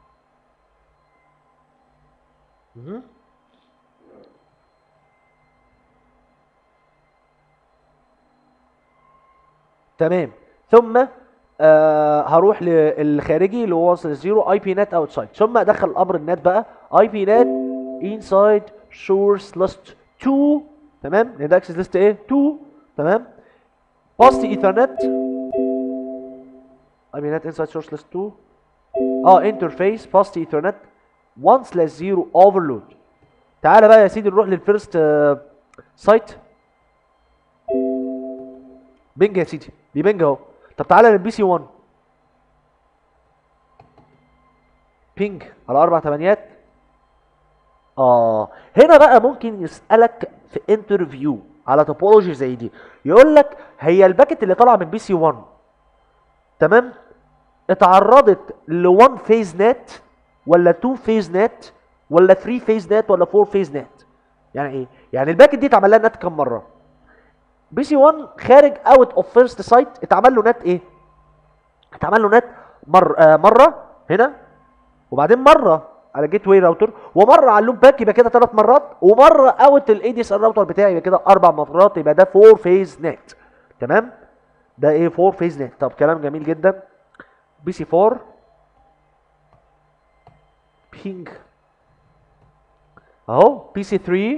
Speaker 1: تمام ثم آه هروح للخارجي اللي هو واصل الزيرو اي بي نت اوتسايد ثم ادخل الامر النت بقى اي بي نت انسايد سورس ليست 2 تمام لان ده اكسس ليست ايه 2 تمام باست ايثرنت اي بي نت انسايد سورس ليست 2 اه انترفيس باست ايثرنت 1 سلاش 0 اوفرلود تعالى بقى يا سيدي نروح للفيرست سايت بنج يا سيدي بيبنج اهو طب تعالى للبي سي 1 بينج على اربع ثمانيات اه هنا بقى ممكن يسالك في انترفيو على توبولوجي زي دي يقول لك هي الباكت اللي طالعه من بي سي 1 تمام اتعرضت ل 1 فيز نت ولا 2 فيز نت ولا 3 فيز نت ولا 4 فيز نت يعني ايه يعني الباكت دي اتعمل لها نت كام مره بي سي 1 خارج اوت اوف فيرست سايت اتعمل له نت ايه اتعمل له نت مر آه مره هنا وبعدين مره على جيت واي راوتر ومره على اللوب باك يبقى كده ثلاث مرات ومره اوت الاي دي اس ار راوتر بتاعي يبقى كده اربع مرات يبقى ده 4 فيز نت تمام ده ايه 4 فيز نت طب كلام جميل جدا بي سي 4 بينج اهو بي سي 3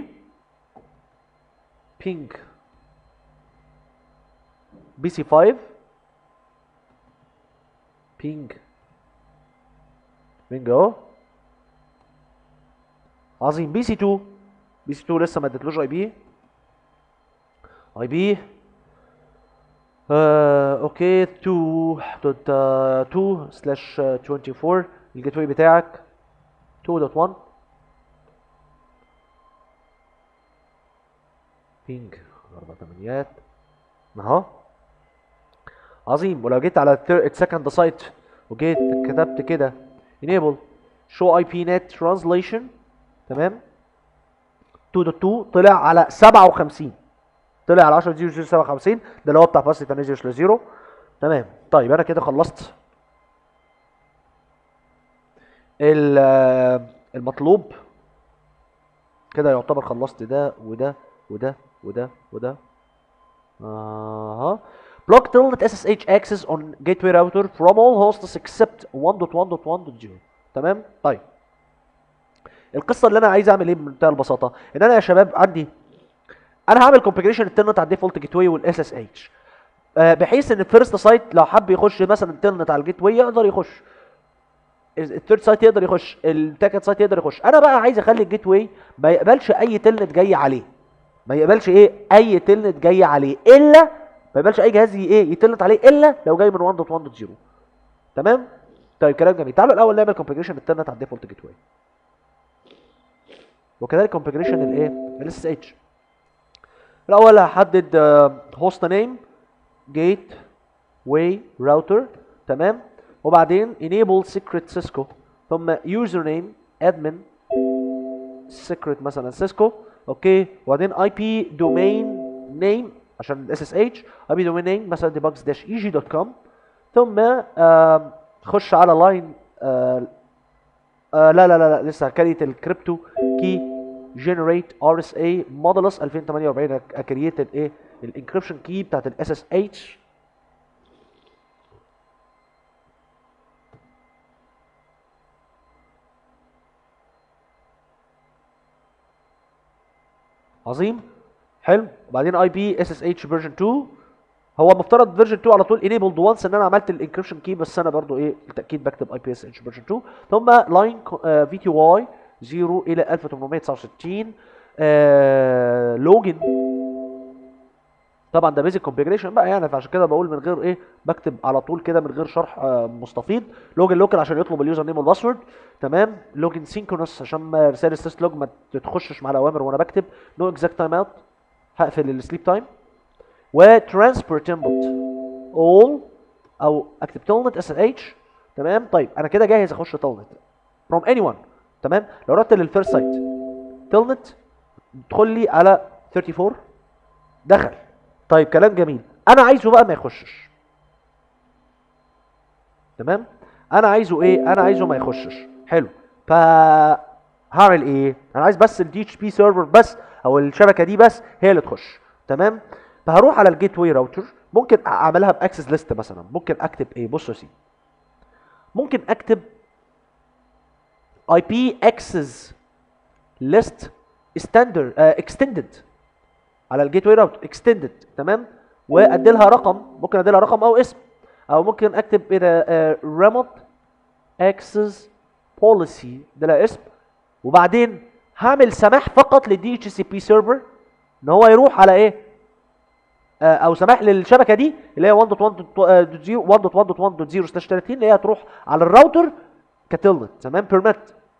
Speaker 1: بينج بي سي 5 بينج بينج اهو عظيم بي سي 2 بي سي 2 لسه ما اديتلوش اي بي اي بي آه، اوكي 2 دوت 2 سلاش 24 الجيت واي بتاعك 2.1 بينج اربع ثمانيات اهو عظيم ولو جيت على السكند سايت وجيت كتبت كده enable show IP net translation تمام 2.2 طلع على 57 طلع على 10 0 57 ده اللي هو بتاع باس تنزل لزيرو تمام طيب انا كده خلصت ال- المطلوب كده يعتبر خلصت ده وده وده وده وده اها block telnet SSH access on gateway router from all hosts except 1.1.1.0 تمام طيب القصه اللي انا عايز اعمل ايه بمنتهى البساطه ان انا يا شباب عندي انا هعمل كونفجريشن التلنت على الديفولت جيت واي والاس اس اتش بحيث ان الفيرست سايت لو حب يخش مثلا التلنت على الجيت واي يقدر يخش الثيرد سايت يقدر يخش التاكت سايت يقدر يخش انا بقى عايز اخلي الجيت واي ما يقبلش اي تلنت جاي عليه ما يقبلش ايه اي تلنت جاي عليه الا ما يقبلش اي جهاز ي- ايه يتلنت عليه الا لو جاي من 1.1.0 تمام طيب كلام جميل تعالوا الاول نعمل كونفجريشن التلنت على الديفولت جيت واي وكذلك كونفجريشن الايه الاس اس اتش الاول هحدد هوست نيم جيت واي راوتر تمام وبعدين enable secret cisco ثم username admin secret مثلا cisco اوكي وبعدين اي بي دومين نيم عشان الاس اس اتش اي بي دومين نيم مثلا debugs dash eg.com ثم آم، خش على لاين آه لا لا لا لا لسه كريت الكريبتو كي جنريت ار اس اي مودلس 2048 اكريت الايه الانكريبشن كي بتاعت الاس اس اتش عظيم حلو وبعدين اي بي اس اس اتش فيرجن 2 هو مفترض فيرجن 2 على طول enabled وانس ان انا عملت الانكريبشن كي بس انا برضو ايه بالتاكيد بكتب اي بي اس اتش فيرجن 2 ثم لاين في تي واي 0 الى 1869 لوجن طبعا ده بيزك كونفيجريشن بقى يعني فعشان كده بقول من غير ايه بكتب على طول كده من غير شرح آه، مستفيض لوجن لوكال عشان يطلب اليوزر نيم والباسورد تمام لوجن سينكرونس عشان ما رساله السيست لوج ما تتخشش مع الاوامر وانا بكتب نو اكزاكت تايم اوت هقفل السليب تايم وترانسفير تمبلت اول او اكتب تلنت اس اتش تمام طيب انا كده جاهز اخش تلنت from anyone تمام لو رحت للفيرست سايت تلنت ادخل لي على 34 دخل طيب كلام جميل انا عايزه بقى ما يخشش تمام انا عايزه ايه انا عايزه ما يخشش حلو ف هعمل ايه انا عايز بس الدي اتش بي سيرفر بس او الشبكه دي بس هي اللي تخش تمام فهروح على الجيت واي راوتر ممكن اعملها باكسس ليست مثلا ممكن اكتب ايه بص يا سيدي ممكن اكتب اي بي اكسس ليست ستاندرد اكستندد على الجيت واي راوتر اكستندد تمام وادي لها رقم ممكن ادي لها رقم او اسم او ممكن اكتب ايه ده ريموت اكسس بوليسي ده لها اسم وبعدين هعمل سماح فقط للدي اتش سي بي سيرفر ان هو يروح على ايه آه، او سماح للشبكه دي اللي هي 1.1.0 سلاش 30 اللي هي تروح على الراوتر كتلنت تمام بيرميت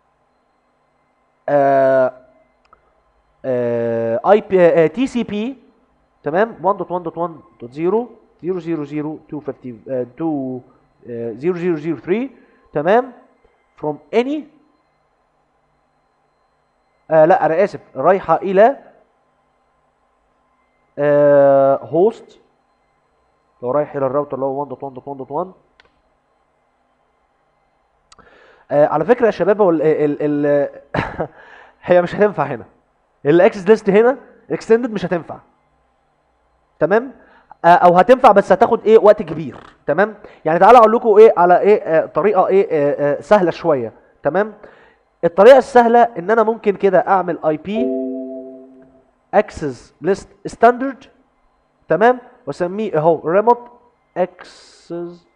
Speaker 1: اي بي تي سي بي تمام 1.1.1.0 000 0003 تمام from any آه لا انا اسف رايحه الى آه هوست لو رايح الى الراوتر اللي هو 1.1.1.1 آه على فكره يا شباب هو ال ال ال هي مش هتنفع هنا الاكسس ليست هنا اكستندد مش هتنفع تمام آه او هتنفع بس هتاخد ايه وقت كبير تمام يعني تعالى اقول لكم ايه على ايه آه طريقه ايه آه آه سهله شويه تمام الطريقه السهله ان انا ممكن كده اعمل اي بي اكسس ليست ستاندرد تمام واسميه اهو ريموت اكسس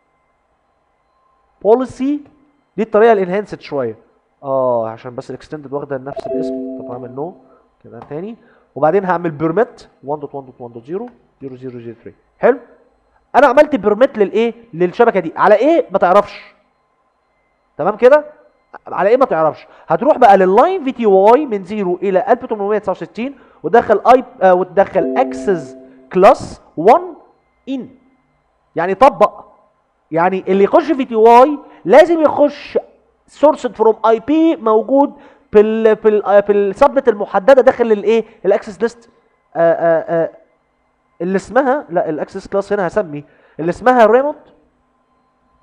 Speaker 1: بوليسي دي الطريقه الانهانسد شويه اه عشان بس الاكستندد واخده نفس الاسم طب هعمل نو كده تاني وبعدين هعمل بيرميت 1.1.1.0 0003 حلو انا عملت بيرميت للايه للشبكه دي على ايه ما تعرفش تمام كده على ايه ما تعرفش هتروح بقى لللاين في تي واي من 0 الى 1869 ودخل اي آه وتدخل اكسس كلاس 1 ان يعني طبق يعني اللي يخش في تي واي لازم يخش سورس فروم اي بي موجود في ال في ال في السبنت المحدده داخل الايه الاكسس ليست اللي اسمها لا الاكسس كلاس هنا هسمي اللي اسمها ريموت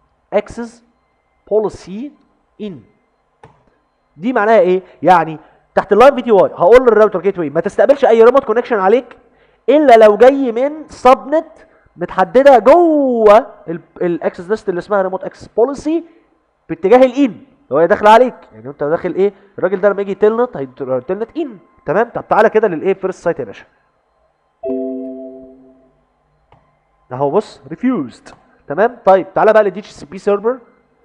Speaker 1: اكسس بوليسي ان دي معناها ايه يعني تحت اللاين في تي واي هقول للراوتر جيت واي ما تستقبلش اي ريموت كونكشن عليك الا لو جاي من سب نت متحدده جوه الاكسس ليست اللي اسمها ريموت اكسس بوليسي باتجاه الان لو هي داخله عليك يعني انت داخل ايه الراجل ده لما يجي تلنت هيتلنت ان تمام طب تعالى كده للايه فيرست سايت يا باشا اهو بص ريفيوزد تمام طيب تعالى بقى للدي اتش سي بي سيرفر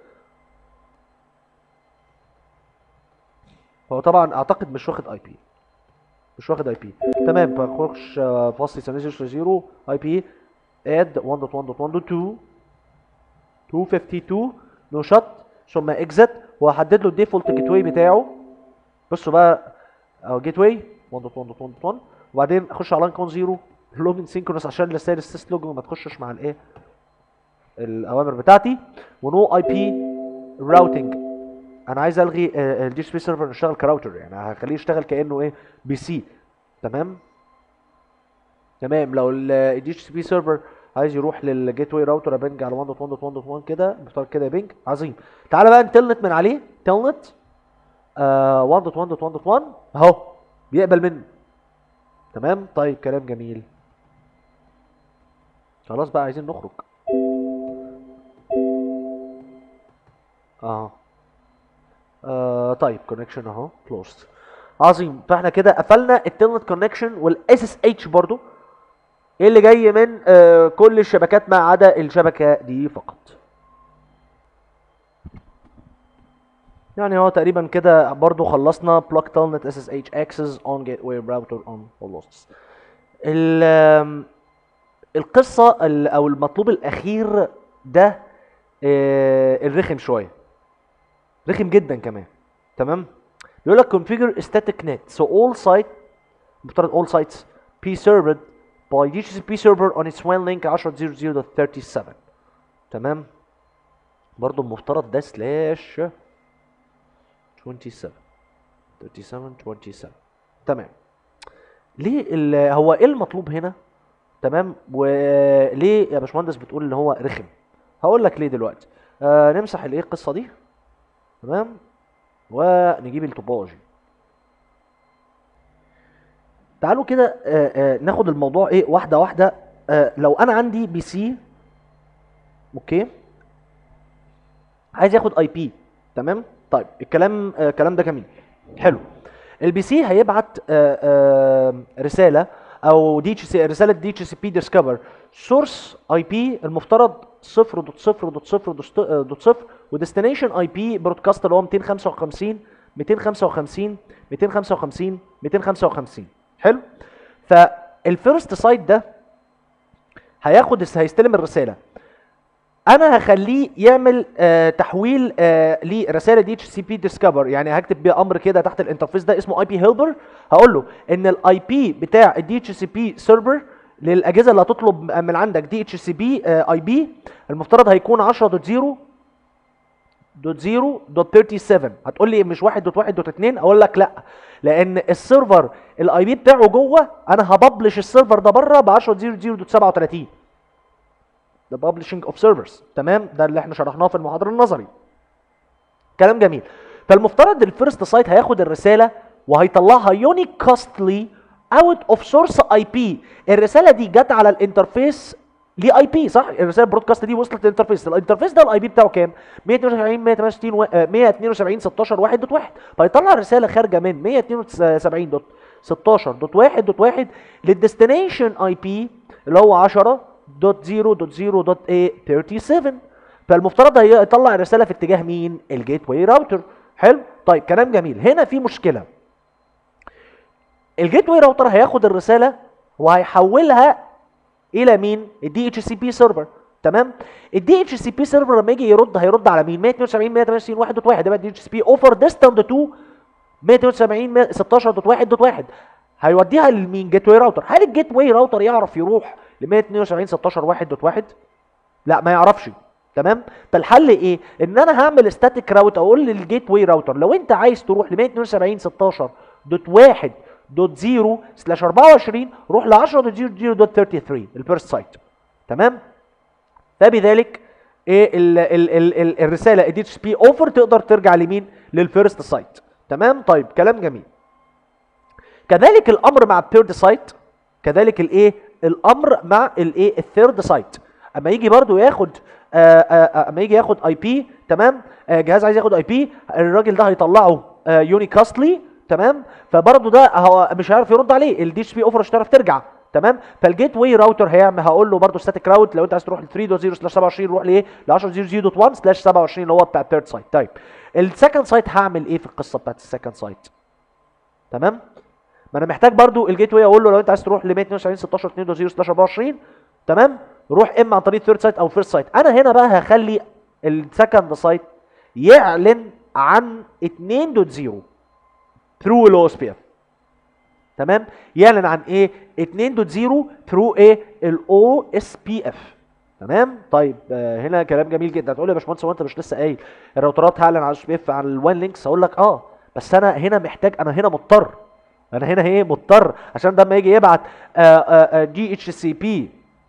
Speaker 1: هو طبعا اعتقد مش واخد اي بي مش واخد اي بي تمام بخش آه، فاصل ثانيه 0 اي بي اد 1.1.1.2 252 نو شوت ثم اكزت وهحدد له الديفولت جيت واي بتاعه بصوا بقى اهو جيت واي 1.1.1.1 وبعدين اخش على لاين كون 0 لوجن سينكرونس عشان رسائل السيس لوج ما تخشش مع الايه الاوامر بتاعتي ونو اي بي راوتنج انا عايز الغي الدي اتش بي سيرفر يشتغل كراوتر يعني هخليه يشتغل كانه ايه بي سي تمام تمام لو الدي اتش بي سيرفر عايز يروح للجيت واي راوتر ابنج على 1.1.1.1 كده مختار كده بنج عظيم تعالى بقى نتلنت من عليه تلنت آه 1.1.1.1 اهو بيقبل منه تمام طيب كلام جميل خلاص بقى عايزين نخرج اه آه طيب كونكشن اهو كلوزد عظيم فاحنا كده قفلنا التلنت كونكشن والاس اس اتش برضو اللي جاي من آه كل الشبكات ما عدا الشبكه دي فقط يعني هو تقريبا كده برضو خلصنا بلوك تلنت اس اس اتش اكسس اون جيت واي راوتر اون لوستس القصه ال- او المطلوب الاخير ده آه الرخم شويه رخم جدا كمان تمام بيقول لك configure static net so all site مفترض all sites be served by DHCP server on its WAN link 10.0.37 تمام برضو المفترض ده سلاش 27 37 27 تمام ليه ال- هو ايه المطلوب هنا تمام وليه يا باشمهندس بتقول ان هو رخم هقول لك ليه دلوقتي آه نمسح الايه القصه دي تمام ونجيب التوبولوجي تعالوا كده آه، آه، ناخد الموضوع ايه واحده واحده آه، لو انا عندي بي سي اوكي عايز ياخد اي بي تمام طيب الكلام آه، الكلام ده جميل حلو البي سي هيبعت آه، آه، رساله او دي اتش سي رساله دي اتش سي بي ديسكفر سورس اي بي المفترض 0.0.0.0 وديستنيشن اي بي برودكاست اللي هو 255 255 255 255 حلو فالفيرست سايت ده هياخد هيستلم الرساله انا هخليه يعمل آه تحويل آه لرساله دي اتش سي بي ديسكفر يعني هكتب بيه امر كده تحت الانترفيس ده اسمه اي بي هيلبر هقول له ان الاي بي بتاع الدي اتش سي بي سيرفر للاجهزه اللي هتطلب من عندك دي اتش سي بي اي بي المفترض هيكون 10.0 دوت 0 دوت 37 هتقول لي مش 1 دوت 1 دوت 2 اقول لك لا لان السيرفر الاي بي بتاعه جوه انا هببلش السيرفر ده بره ب 10.0 دوت 37 ده ببلشنج اوف سيرفرز تمام ده اللي احنا شرحناه في المحاضره النظري كلام جميل فالمفترض الفيرست سايت هياخد الرساله وهيطلعها يونيك كاستلي اوت اوف سورس اي بي الرساله دي جت على الانترفيس ليه اي بي صح الرساله البرودكاست دي وصلت للانترفيس الانترفيس ده الاي بي بتاعه كام 172 168 و- آه، 172 16 1 دوت 1 فيطلع رساله خارجه من 172 دوت 16 دوت 1 دوت 1 للديستنيشن اي بي اللي هو 10 دوت 0 دوت 0 دوت ايه 37 فالمفترض هيطلع الرساله في اتجاه مين الجيت واي راوتر حلو طيب كلام جميل هنا في مشكله الجيت واي راوتر هياخد الرساله وهيحولها الى مين الدي اتش سي بي سيرفر تمام الدي اتش سي بي سيرفر لما يجي يرد هيرد على مين 172 168 1 دوت 1 يبقى الدي اتش سي بي اوفر ديستانت تو 172 16 دوت 1 دوت 1 هيوديها لمين جيت واي راوتر هل الجيت واي راوتر يعرف يروح ل 172 16 1 دوت 1 لا ما يعرفش تمام فالحل ايه ان انا هعمل ستاتيك راوت اقول للجيت واي راوتر لو انت عايز تروح ل 172 16 دوت 1 دوت 0 سلاش 24 روح ل 10 دوت 0 0 دوت 33 الفيرست سايت تمام فبذلك ايه ال ال ال ال الرساله اتش بي اوفر تقدر ترجع لمين للفيرست سايت تمام طيب كلام جميل كذلك الامر مع الثيرد سايت كذلك الايه الامر مع الايه الثيرد سايت اما يجي برضو ياخد آه، آه، آه، اما يجي ياخد اي بي تمام آه، جهاز عايز ياخد اي بي الراجل ده هيطلعه يوني كاستلي تمام فبرضه ده هو مش هيعرف يرد عليه الدي اتش بي اوفر مش هتعرف ترجع تمام فالجيت واي راوتر هيعمل هقول له برضه ستاتيك راوت لو انت عايز تروح ل 3.0/27 روح لايه ل 10.0.1/27 اللي هو بتاع الثيرد سايت طيب السكند سايت هعمل ايه في القصه بتاعت السكند سايت تمام ما انا محتاج برضو الجيت واي اقول له لو انت عايز تروح ل 192 16 2 0 24 تمام روح اما عن طريق الثيرد سايت او الفيرست سايت انا هنا بقى هخلي السكند سايت يعلن عن 2.0 ثرو الاو اس بي اف تمام يعلن عن ايه 2.0 ثرو ايه الاو اس بي اف تمام طيب آه هنا كلام جميل جدا تقول لي يا باشمهندس هو انت مش لسه قايل الراوترات هعلن على الاو اس بي اف عن الوان لينكس اقول لك اه بس انا هنا محتاج انا هنا مضطر انا هنا ايه مضطر عشان ده لما يجي يبعت دي اتش سي بي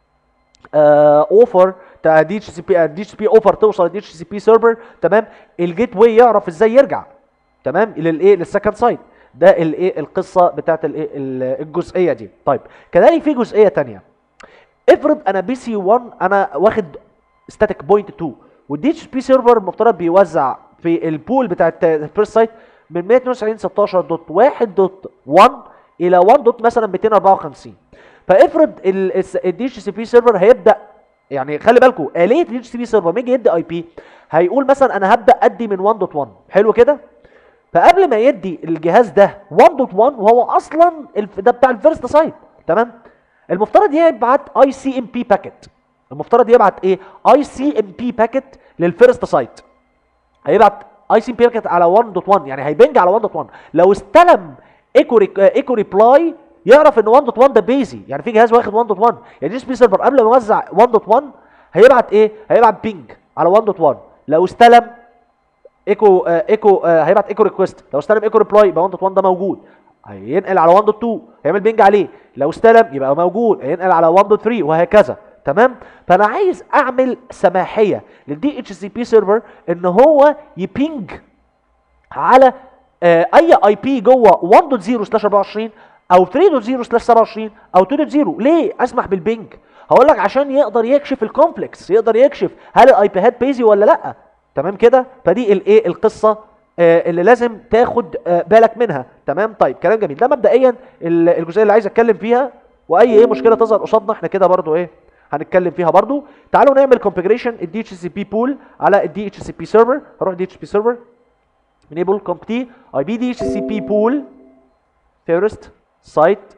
Speaker 1: اوفر دي اتش سي بي دي اتش سي بي اوفر توصل دي اتش سي بي سيرفر تمام الجيت واي يعرف ازاي يرجع تمام للايه للسكند سايت ده الايه القصه بتاعت الايه ال- الجزئيه دي طيب كذلك في جزئيه تانية افرض انا بي سي 1 انا واخد ستاتيك بوينت 2 والدي اتش بي سيرفر المفترض بيوزع في البول بتاعت الفيرست سايت من 192 16 دوت 1 دوت 1 الى 1 دوت مثلا 254 فافرض الدي اتش سي بي سيرفر هيبدا يعني خلي بالكم اليه الدي اتش سي بي سيرفر لما يجي يدي اي بي هيقول مثلا انا هبدا ادي من 1 دوت 1 حلو كده فقبل ما يدي الجهاز ده 1.1 وهو اصلا الف- ده بتاع الفيرست سايت تمام المفترض يبعت اي سي ام بي باكيت المفترض يبعت ايه اي سي ام بي باكيت للفيرست سايت هيبعت اي سي ام بي باكيت على 1.1 يعني هيبنج على 1.1 لو استلم ايكو ريك- آه، ايكو ريبلاي يعرف ان 1.1 ده بيزي يعني في جهاز واخد 1.1 يعني دي بي سيرفر قبل ما يوزع 1.1 هيبعت ايه هيبعت بينج على 1.1 لو استلم ايكو آه ايكو آه هيبعت ايكو ريكويست لو استلم ايكو ريبلاي يبقى 1.1 ده موجود هينقل على 1.2 هيعمل بينج عليه لو استلم يبقى موجود هينقل على 1.3 وهكذا تمام فانا عايز اعمل سماحيه للدي اتش سي بي سيرفر ان هو يبينج على آه، اي اي بي جوه 1.0/24 او 3.0/27 او 2.0 ليه اسمح بالبينج هقول لك عشان يقدر يكشف الكومبلكس يقدر يكشف هل الاي بيهات بيزي ولا لا تمام كده فدي الايه القصه آه، اللي لازم تاخد آه، بالك منها تمام طيب كلام جميل ده مبدئيا ال- الجزئيه اللي عايز اتكلم فيها واي ايه مشكله تظهر قصادنا احنا كده برضو ايه هنتكلم فيها برضو تعالوا نعمل كونفيجريشن الدي اتش سي بي بول على الدي اتش سي بي سيرفر هروح دي اتش بي سيرفر enable compt اي بي دي اتش سي بي بول first site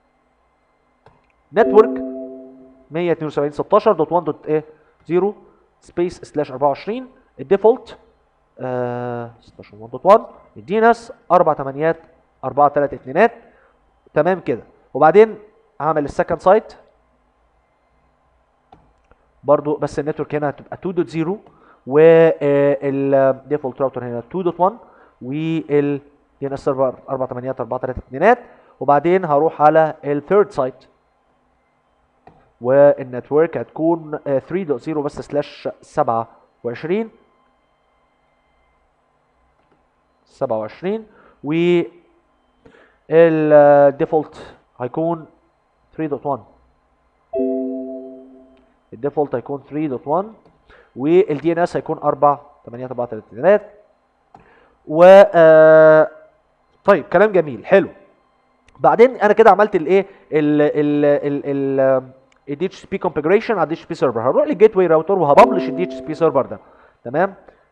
Speaker 1: network 172 16 دوت 1 دوت ايه 0 سبيس سلاش 24 الديفولت آه 16 1 دوت 1 الديناس 4 8 4 3 2 تمام كده وبعدين هعمل السكند سايت برضو بس النتورك هنا هتبقى 2.0 والديفولت راوتر هنا 2.1 وال دي ان اس سيرفر 4 8 4 3 2 وبعدين هروح على الثيرد سايت والنتورك هتكون آه، 3.0 بس سلاش 27 27 و الديفولت هيكون 3.1 الديفولت هيكون 3.1 والدي ان اس هيكون 4 8 4 3 و آه، طيب كلام جميل حلو بعدين انا كده عملت الايه ال ال ال ال الدي اتش بي كونفيجريشن على الدي اتش بي سيرفر هروح للجيت واي راوتر وهبلش الدي اتش بي سيرفر ده تمام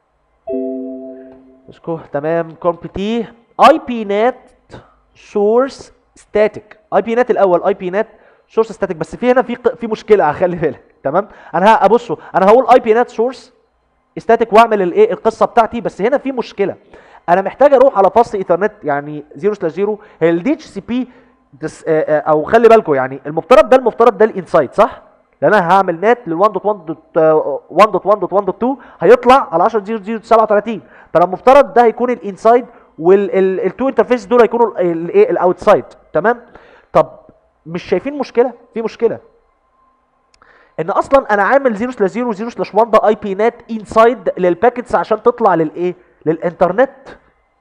Speaker 1: اسكو تمام كومبتي اي بي نت سورس ستاتيك اي بي نت الاول اي بي نت سورس ستاتيك بس في هنا في ق- في مشكله خلي بالك تمام انا ه- ابصوا انا هقول اي بي نت سورس ستاتيك واعمل الايه القصه بتاعتي بس هنا في مشكله انا محتاج اروح على فصل ايثرنت يعني 0 سلاش 0 هي الدي اتش سي بي او خلي بالكم يعني المفترض ده المفترض ده الانسايد صح؟ لان انا هعمل نت لل 1.1.1.1.2 هيطلع على 10 0 0 37 فانا المفترض ده هيكون الانسايد والتو انترفيس دول هيكونوا الايه الاوتسايد تمام؟ طب مش شايفين مشكله؟ في مشكله ان اصلا انا عامل 0 سلاش 0 0 سلاش 1 ده اي بي نت انسايد للباكيتس عشان تطلع للايه؟ للانترنت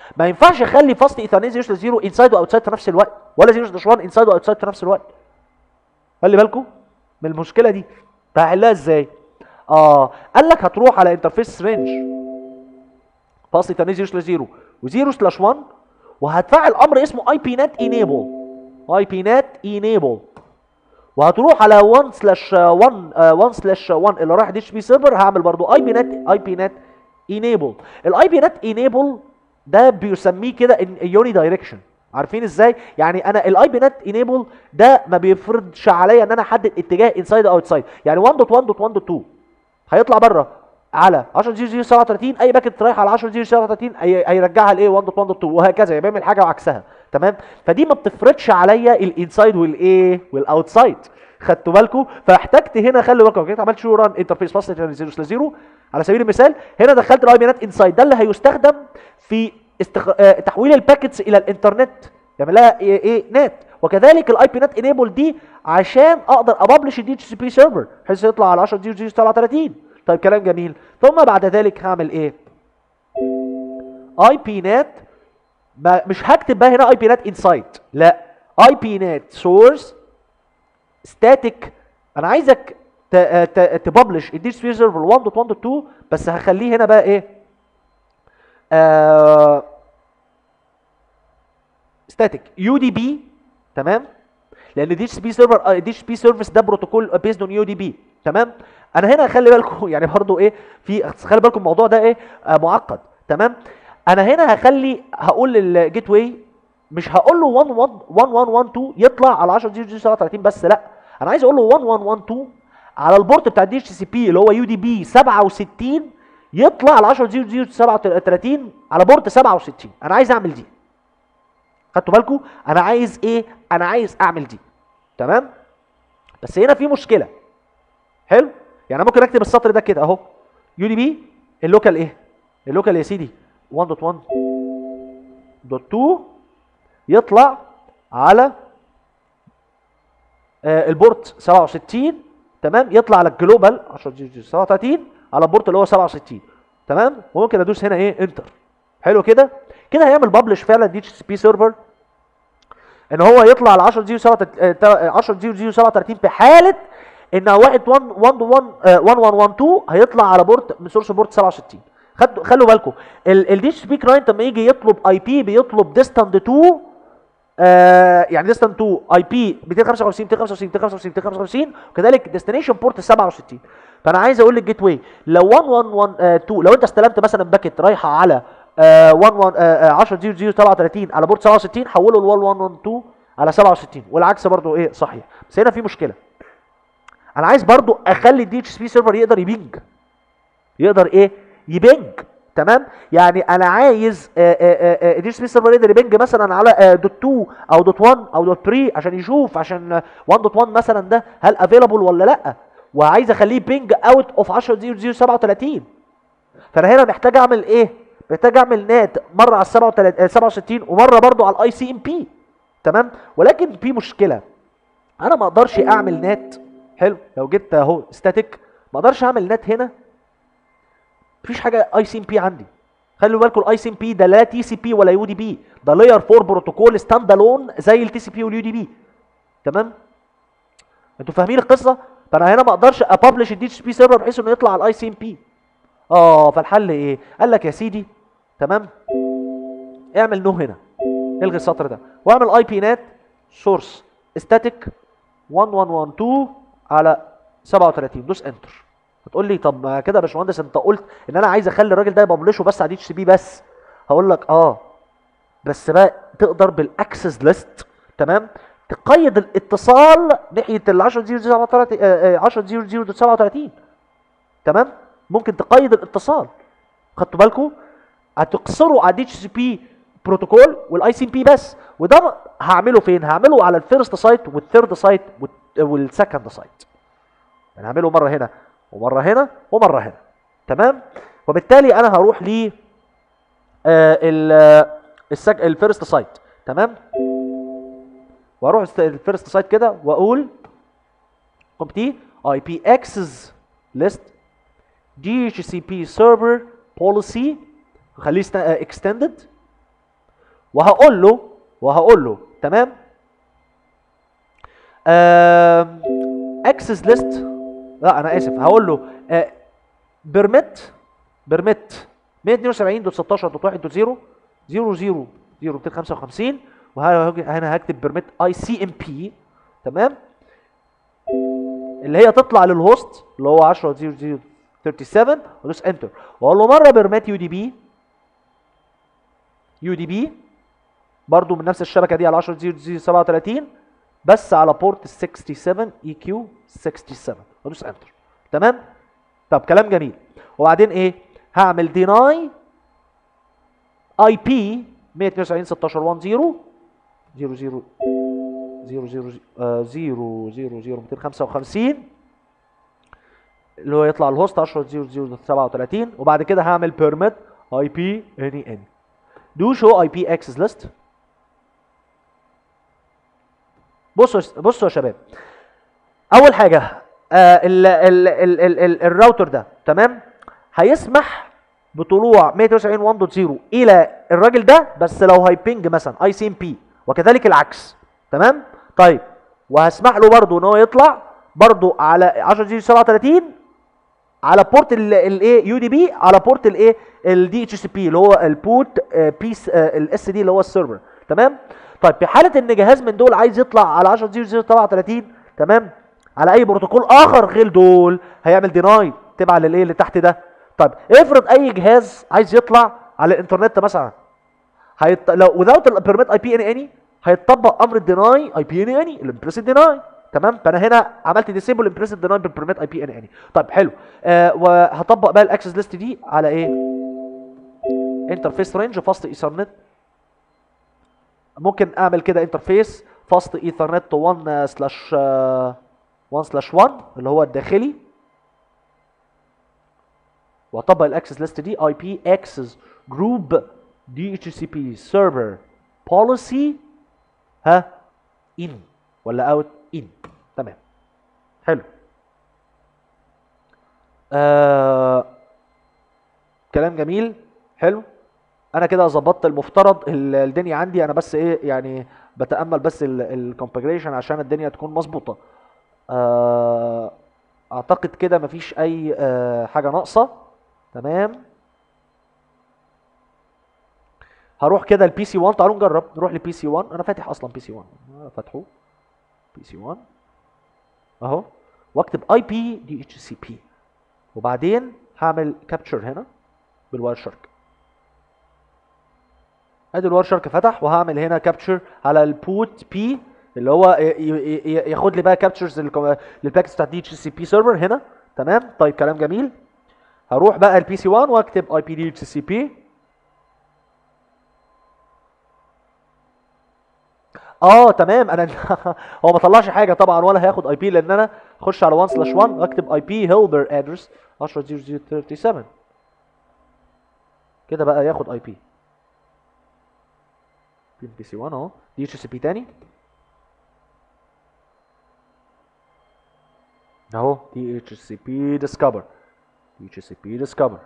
Speaker 1: ما ينفعش اخلي فاست ايثرنت 0 سلاش 0 انسايد واوتسايد في نفس الوقت ولا 0 سلاش 1 انسايد واوتسايد في نفس الوقت خلي بالكم من المشكله دي فهحلها ازاي اه قال لك هتروح على انترفيس رينج فاست ايثرنت 0 سلاش 0 و0 سلاش 1 وهتفعل امر اسمه اي بي نت انيبل اي بي نت انيبل وهتروح على 1 سلاش 1 1 سلاش 1 اللي رايح دي اتش بي سيرفر هعمل برضو اي بي نت اي بي نت انيبل الاي بي نت انيبل ده بيسميه كده يوني دايركشن عارفين ازاي يعني انا الاي بي نت انيبل ده ما بيفرضش عليا ان انا احدد اتجاه انسايد او اوتسايد يعني 1.1.1.2 هيطلع بره على 10.0.0.37 اي باكت رايح على 10.0.0.37 هي- هيرجعها لايه 1.1.2 وهكذا يعني بيعمل حاجه وعكسها تمام فدي ما بتفرضش عليا الانسايد والايه والاوتسايد خدتوا بالكم فاحتجت هنا خلي بالكم جيت عملت شو ران انترفيس فاصل 0 سلاش 0 على سبيل المثال هنا دخلت الاي بي نت انسايد ده اللي هيستخدم في استخ... آه، تحويل الباكتس الى الانترنت يعمل لها ايه, إيه؟ نت وكذلك الاي بي نت انيبل دي عشان اقدر ابلش الدي اتش سي بي سيرفر بحيث يطلع على 10 0 37 طيب كلام جميل ثم بعد ذلك هعمل ايه اي بي نت ما مش هكتب بقى هنا اي بي نت انسايد لا اي بي نت سورس ستاتيك انا عايزك تبلش الدي اتش بي سيرفر 1.1.2 بس هخليه هنا بقى ايه آه ستاتيك يو دي بي تمام لان دي اتش بي سيرفر دي اتش بي سيرفيس ده بروتوكول بيزد اون يو دي بي تمام انا هنا خلي بالكم يعني برضو ايه في خلي بالكم الموضوع ده ايه آه معقد تمام انا هنا هخلي هقول للجيت واي مش هقول له 1 1 1 1 1 2 يطلع على 10 0 37 بس لا انا عايز اقول له 1 1 1 2 على البورت بتاع الدي اتش سي بي اللي هو يو دي بي 67 يطلع على 10 0 0 37 على بورت 67 انا عايز اعمل دي خدتوا بالكم انا عايز ايه انا عايز اعمل دي تمام بس هنا في مشكله حلو يعني أنا ممكن اكتب السطر ده كده اهو يو دي بي اللوكال ايه اللوكال يا سيدي 1.1 دوت 2 يطلع على آه البورت 67 تمام يطلع على الجلوبال 10 37 على البورت اللي هو 67 تمام وممكن ادوس هنا ايه انتر حلو كده كده هيعمل ببلش فعلا دي اتش سي بي سيرفر ان هو يطلع على 10 0 10 0 37 في حاله ان 1 1 1 1 1 1 2 هيطلع على بورت من سورس بورت 67 خدوا خلوا بالكم الدي اتش بي كلاينت لما يجي يطلب اي بي بيطلب ديستانت 2 آه يعني ديستانت 2 اي بي 255 255 255 255 وكذلك ديستنيشن بورت 67 فانا عايز اقول للجيت واي لو 1 1 1 آه 2 لو انت استلمت مثلا باكت رايحه على آه 1 1 آه 10 0 0 37 على بورت 67 حوله ل 1 1 1 2 على 67 والعكس برضو ايه صحيح بس هنا في مشكله انا عايز برضو اخلي الدي اتش بي سيرفر يقدر يبينج يقدر ايه يبنج تمام يعني انا عايز الدي اتش بي سيرفر يقدر يبنج مثلا على آه، دوت 2 او دوت 1 او دوت 3 عشان يشوف عشان 1.1 مثلا ده هل افيلابل ولا لا وعايز اخليه بينج اوت اوف 10 0 37 فانا هنا محتاج اعمل ايه محتاج اعمل نات مره على 37 67 ومره برضو على الاي سي ام بي تمام ولكن في مشكله انا ما اقدرش اعمل نات حلو لو جبت اهو ستاتيك ما اقدرش اعمل نات هنا مفيش حاجه اي سي ام بي عندي خلوا بالكم الاي سي ام بي ده لا تي سي بي ولا يو دي بي ده لاير 4 بروتوكول ستاند الون زي التي سي بي واليو دي بي تمام انتوا فاهمين القصه فانا هنا ما اقدرش ابلش الدي اتش بي سيرفر بحيث انه يطلع على الاي سي ام بي اه فالحل ايه قال لك يا سيدي تمام اعمل نو هنا الغي السطر ده واعمل اي بي نت سورس ستاتيك 1112 على 37 دوس انتر هتقول لي طب ما كده يا باشمهندس انت قلت ان انا عايز اخلي الراجل ده يبلشه بس على دي اتش سي بي بس هقول لك اه بس بقى تقدر بالاكسس ليست تمام تقيد الاتصال ناحيه ال 10 0 37 10 0 37 تمام ممكن تقيد الاتصال خدتوا بالكم هتقصروا على دي اتش سي بي بروتوكول والاي سي بي بس وده هعمله فين هعمله على الفيرست سايت والثيرد سايت والسكند سايت يعني هعمله مره هنا ومره هنا ومره هنا تمام وبالتالي انا هروح ل السك... الفيرست سايت تمام واروح الس- الفيرست سايت كده واقول كومبتي اي بي اكسس ليست دي اتش سي بي سيرفر بوليسي خليه اكستندد وهقول له وهقول له تمام اكسس ليست لا انا اسف هقول له بيرميت بيرميت 172.16.1.0 0 0 0 255 وهنا هكتب بيرميت اي سي ام بي تمام اللي هي تطلع للهوست اللي هو 10 0 0 37 وادوس انتر واقول له مره بيرميت يو دي بي يو دي بي برضو من نفس الشبكه دي على 10 0 0 37 بس على بورت 67 اي كيو 67 وادوس انتر تمام طب كلام جميل وبعدين ايه هعمل ديناي اي بي 192 16 1 0 0 0 0 0 0 0 0 255 اللي هو يطلع الهوست 10 0 0 37 وبعد كده هعمل بيرميت اي بي اني ان دو شو اي بي اكسس ليست بصوا بصوا يا شباب اول حاجه آه ال ال ال ال ال الراوتر ده تمام هيسمح بطلوع 192.1.0 الى الراجل ده بس لو هيبنج مثلا اي سي ام بي وكذلك العكس تمام طيب وهسمح له برضو ان هو يطلع برضو على 10 37 على بورت الايه يو دي بي على بورت الايه الدي اتش سي بي اللي هو البورت بيس الاس دي اللي هو السيرفر تمام طيب في حاله ان جهاز من دول عايز يطلع على 10 37 تمام على اي بروتوكول اخر غير دول هيعمل ديناي تبع للايه اللي تحت ده طيب افرض اي جهاز عايز يطلع على الانترنت مثلا هيط... لو without البيرميت اي بي ان اني هيطبق امر الديناي اي بي ان اني الامبريسيد ديناي تمام فانا هنا عملت ديسيبل امبريسيد ديناي بالبيرميت اي بي ان اني طيب حلو آه وهطبق بقى الاكسس ليست دي على ايه انترفيس رينج فاست ايثرنت ممكن اعمل كده انترفيس فاست ايثرنت 1 سلاش 1 سلاش 1 اللي هو الداخلي واطبق الاكسس ليست دي اي بي اكسس جروب دي اتش سي بي سيرفر بوليسي ها ان ولا اوت ان تمام حلو آه كلام جميل حلو انا كده ظبطت المفترض الدنيا عندي انا بس ايه يعني بتامل بس الكونفجريشن عشان الدنيا تكون مظبوطه آه اعتقد كده مفيش اي آه حاجه ناقصه تمام هروح كده البي سي 1 تعالوا نجرب نروح لبي سي 1 انا فاتح اصلا بي سي 1 فاتحه بي سي 1 اهو واكتب اي بي دي اتش سي بي وبعدين هعمل كابتشر هنا بالواير شارك ادي الواير شارك فتح وهعمل هنا كابتشر على البوت بي اللي هو ياخد لي بقى كابتشرز للباكتس بتاعت دي اتش سي بي سيرفر هنا تمام طيب كلام جميل هروح بقى البي سي 1 واكتب اي بي دي اتش سي بي اه تمام انا هو ما طلعش حاجه طبعا ولا هياخد اي بي لان انا اخش على 1 سلاش 1 واكتب اي بي هيلبر ادرس 10.0.0.37 كده بقى ياخد اي بي بي سي 1 اهو دي اتش سي بي تاني اهو دي اتش سي بي ديسكفر دي اتش سي بي ديسكفر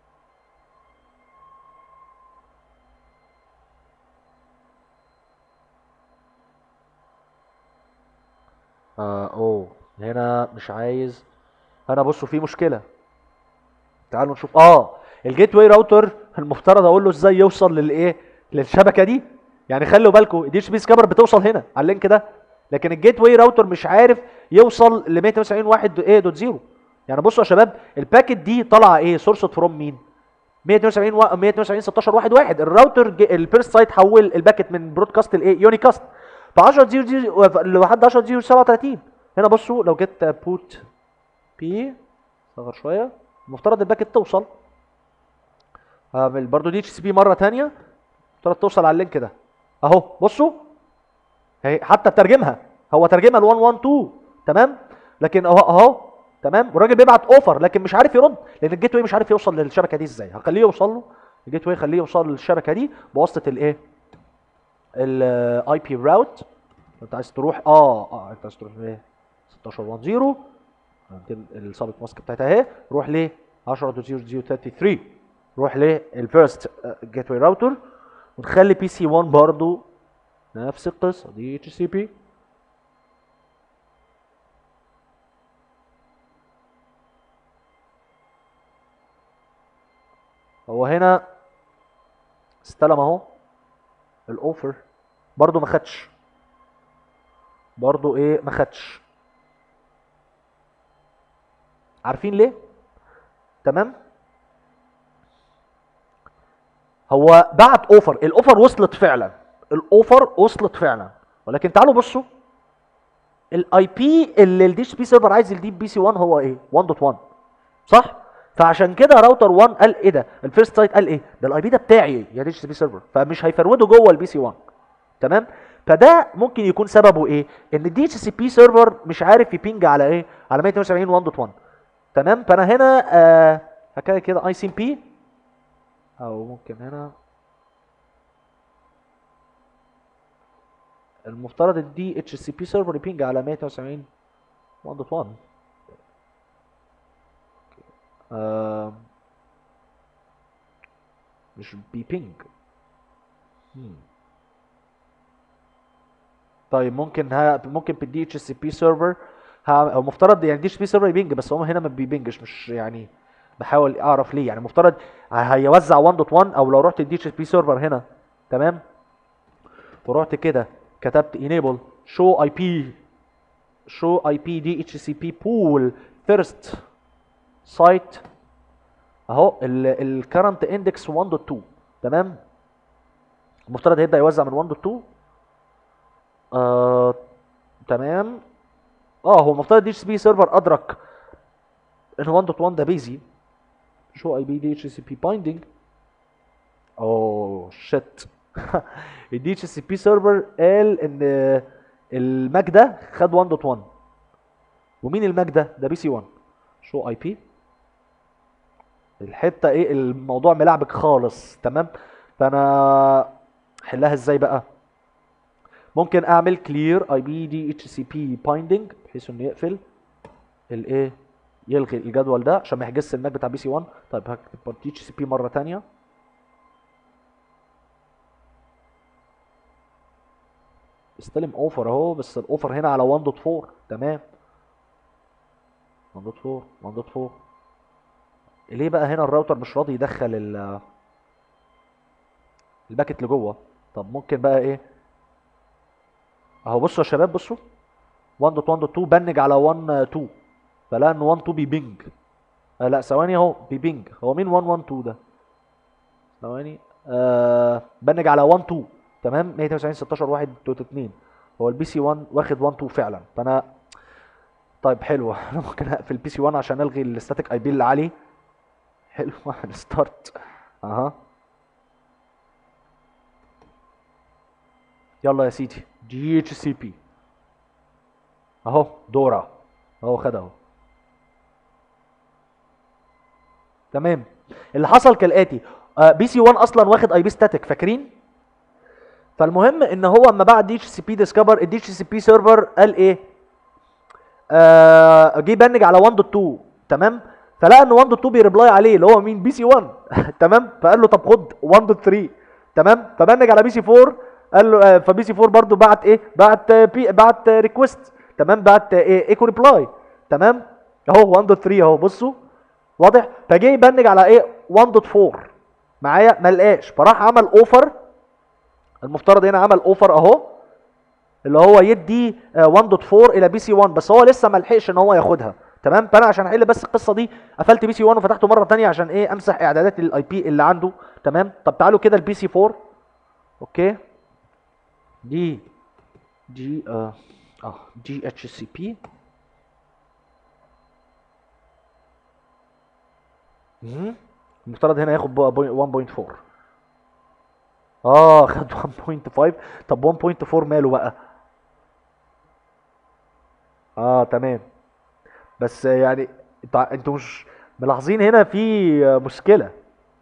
Speaker 1: آه اوه هنا مش عايز هنا بصوا في مشكله تعالوا نشوف اه الجيت واي راوتر المفترض اقول له ازاي يوصل للايه للشبكه دي يعني خلوا بالكم دي اتش بي سكابر بتوصل هنا على اللينك ده لكن الجيت واي راوتر مش عارف يوصل ل 192 واحد ايه دوت زيرو يعني بصوا يا شباب الباكت دي طالعه ايه سورس فروم مين 192 و... 192 16 واحد واحد الراوتر البيرست سايت حول الباكت من برودكاست لايه يونيكاست ف 10 0 0 لحد 10 0 37 هنا بصوا لو جيت بوت بي صغر شويه المفترض الباكت توصل هعمل برضو دي اتش سي بي مره ثانيه المفترض توصل على اللينك ده اهو بصوا هي حتى ترجمها هو ترجمها ل 112 تمام لكن اهو اهو تمام والراجل بيبعت اوفر لكن مش عارف يرد لان الجيت واي مش عارف يوصل للشبكه دي ازاي هخليه يوصل له الجيت واي خليه يوصل للشبكه دي بواسطه الايه الاي بي راوت انت عايز تروح اه اه انت عايز تروح ل 1610 السابق ماسك بتاعتها اهي روح ل 10.0.033 روح للفيرست جيت واي راوتر ونخلي بي سي 1 برضو نفس القصه دي اتش سي بي هو هنا استلم اهو الاوفر برضو ما خدش برضو ايه ما خدش عارفين ليه تمام هو بعت اوفر الاوفر وصلت فعلا الاوفر وصلت فعلا ولكن تعالوا بصوا الاي بي اللي الدي اتش بي سيرفر عايز الدي بي سي 1 هو ايه 1.1 صح فعشان كده راوتر 1 قال ايه ده الفيرست سايت قال ايه ده الاي بي ده بتاعي يا دي اتش بي سيرفر فمش هيفروده جوه البي سي 1 تمام فده ممكن يكون سببه ايه ان الدي اتش سي بي سيرفر مش عارف يبينج على ايه على 172 1.1 تمام فانا هنا آه هكذا كده اي سي ام بي او ممكن هنا المفترض الدي اتش سي بي سيرفر يبينج على 172 1.1 آه مش بيبينج مم. طيب ممكن ها ممكن بالدي اتش سي بي سيرفر ها هو مفترض يعني دي اتش بي سيرفر يبينج بس هو هنا ما بيبينجش مش يعني بحاول اعرف ليه يعني مفترض هيوزع 1.1 او لو رحت الدي اتش بي سيرفر هنا تمام ورحت كده كتبت enable show IP show IP DHCP pool first site اهو ال current index 1.2 تمام المفترض هيبدا يوزع من 1.2 آه تمام اه هو المفترض دي اتش بي سيرفر ادرك ان 1.1 ده بيزي شو اي بي دي اتش سي بي بايندنج اوه شيت الدي اتش سي بي سيرفر قال ان الماك ده خد 1.1 ومين الماك ده ده بي سي 1 شو اي بي الحته ايه الموضوع ملعبك خالص تمام فانا حلها ازاي بقى ممكن اعمل كلير اي بي دي اتش سي بي بايندنج بحيث انه يقفل الايه يلغي الجدول ده عشان ما يحجزش الماك بتاع بي سي 1 طيب هكتب دي اتش سي بي مره ثانيه استلم اوفر اهو بس الاوفر هنا على 1.4 تمام 1.4 1.4 ليه بقى هنا الراوتر مش راضي يدخل ال الباكت لجوه طب ممكن بقى ايه اهو بصوا يا شباب بصوا 1.1.2 بنج على 1.2 فلا ان 1.2 بيبنج آه لا ثواني اهو بيبنج هو مين 1.1.2 ده ثواني آه بنج على 1.2 تمام 192 16 1 2 هو البي سي 1 واخد 1.2 فعلا فانا طيب حلو انا ممكن اقفل البي سي 1 عشان الغي الستاتيك اي بي اللي عليه حلو هنستارت اها يلا يا سيدي دي اتش سي بي اهو دورة اهو خد اهو تمام اللي حصل كالاتي آه بي سي 1 اصلا واخد اي بي ستاتيك فاكرين فالمهم ان هو اما بعد دي اتش سي بي ديسكفر الدي اتش سي بي سيرفر قال ايه آه جه بنج على 1.2 تمام فلقى ان 1.2 بيريبلاي عليه اللي هو مين بي سي 1 تمام فقال له طب خد 1.3 تمام فبنج على بي سي 4 قال له آه فبي سي 4 برضه بعت ايه بعت آه بي بعت ريكوست تمام بعت ايه ايكو ريبلاي تمام اهو 1.3 اهو بصوا واضح فجه يبنج على ايه 1.4 معايا ما لقاش فراح عمل اوفر المفترض هنا عمل اوفر اهو اللي هو يدي 1.4 الى بي سي 1 بس هو لسه ما لحقش ان هو ياخدها تمام فانا عشان احل بس القصه دي قفلت بي سي 1 وفتحته مره ثانيه عشان ايه امسح اعدادات الاي بي اللي عنده تمام طب تعالوا كده البي سي 4 اوكي دي دي اه اه دي اتش سي بي المفترض هنا ياخد 1.4 اه خد 1.5 طب 1.4 ماله بقى اه تمام بس يعني انتوا انتوا مش ملاحظين هنا في مشكله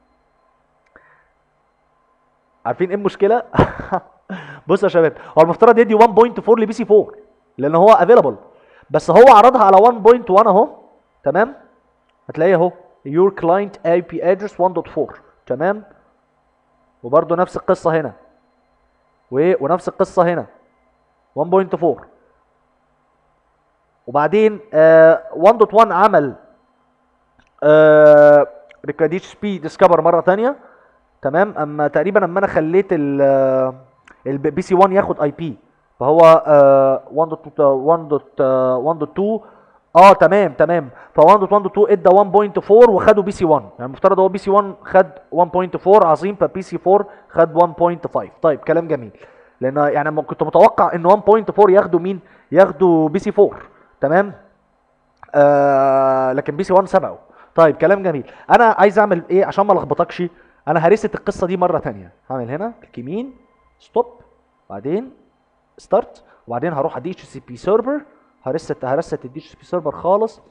Speaker 1: عارفين ايه المشكله بصوا يا شباب هو المفترض يدي 1.4 لبي سي 4 لان هو افيلابل بس هو عرضها على 1.1 اهو تمام هتلاقيه اهو your client IP address 1.4 تمام وبرده نفس القصه هنا و... ونفس القصه هنا 1.4 وبعدين آه 1.1 عمل آه ريكاديتش بي ديسكفر مره ثانيه تمام اما تقريبا اما انا خليت ال البي سي 1 ياخد اي بي فهو آه 1.1.2 اه تمام تمام ف 1.1.2 ادى 1.4 وخدوا بي سي 1 يعني المفترض هو بي سي 1 خد 1.4 عظيم فبي سي 4 خد 1.5 طيب كلام جميل لان يعني أما كنت متوقع ان 1.4 ياخدوا مين ياخدوا بي سي 4 تمام آه لكن بي سي 1 سبقوا طيب كلام جميل انا عايز اعمل ايه عشان ما لخبطكش انا هرست القصه دي مره تانية هعمل هنا كليك يمين ستوب بعدين ستارت وبعدين هروح على دي اتش سي بي سيرفر هرست هرست الدي اتش سي بي سيرفر خالص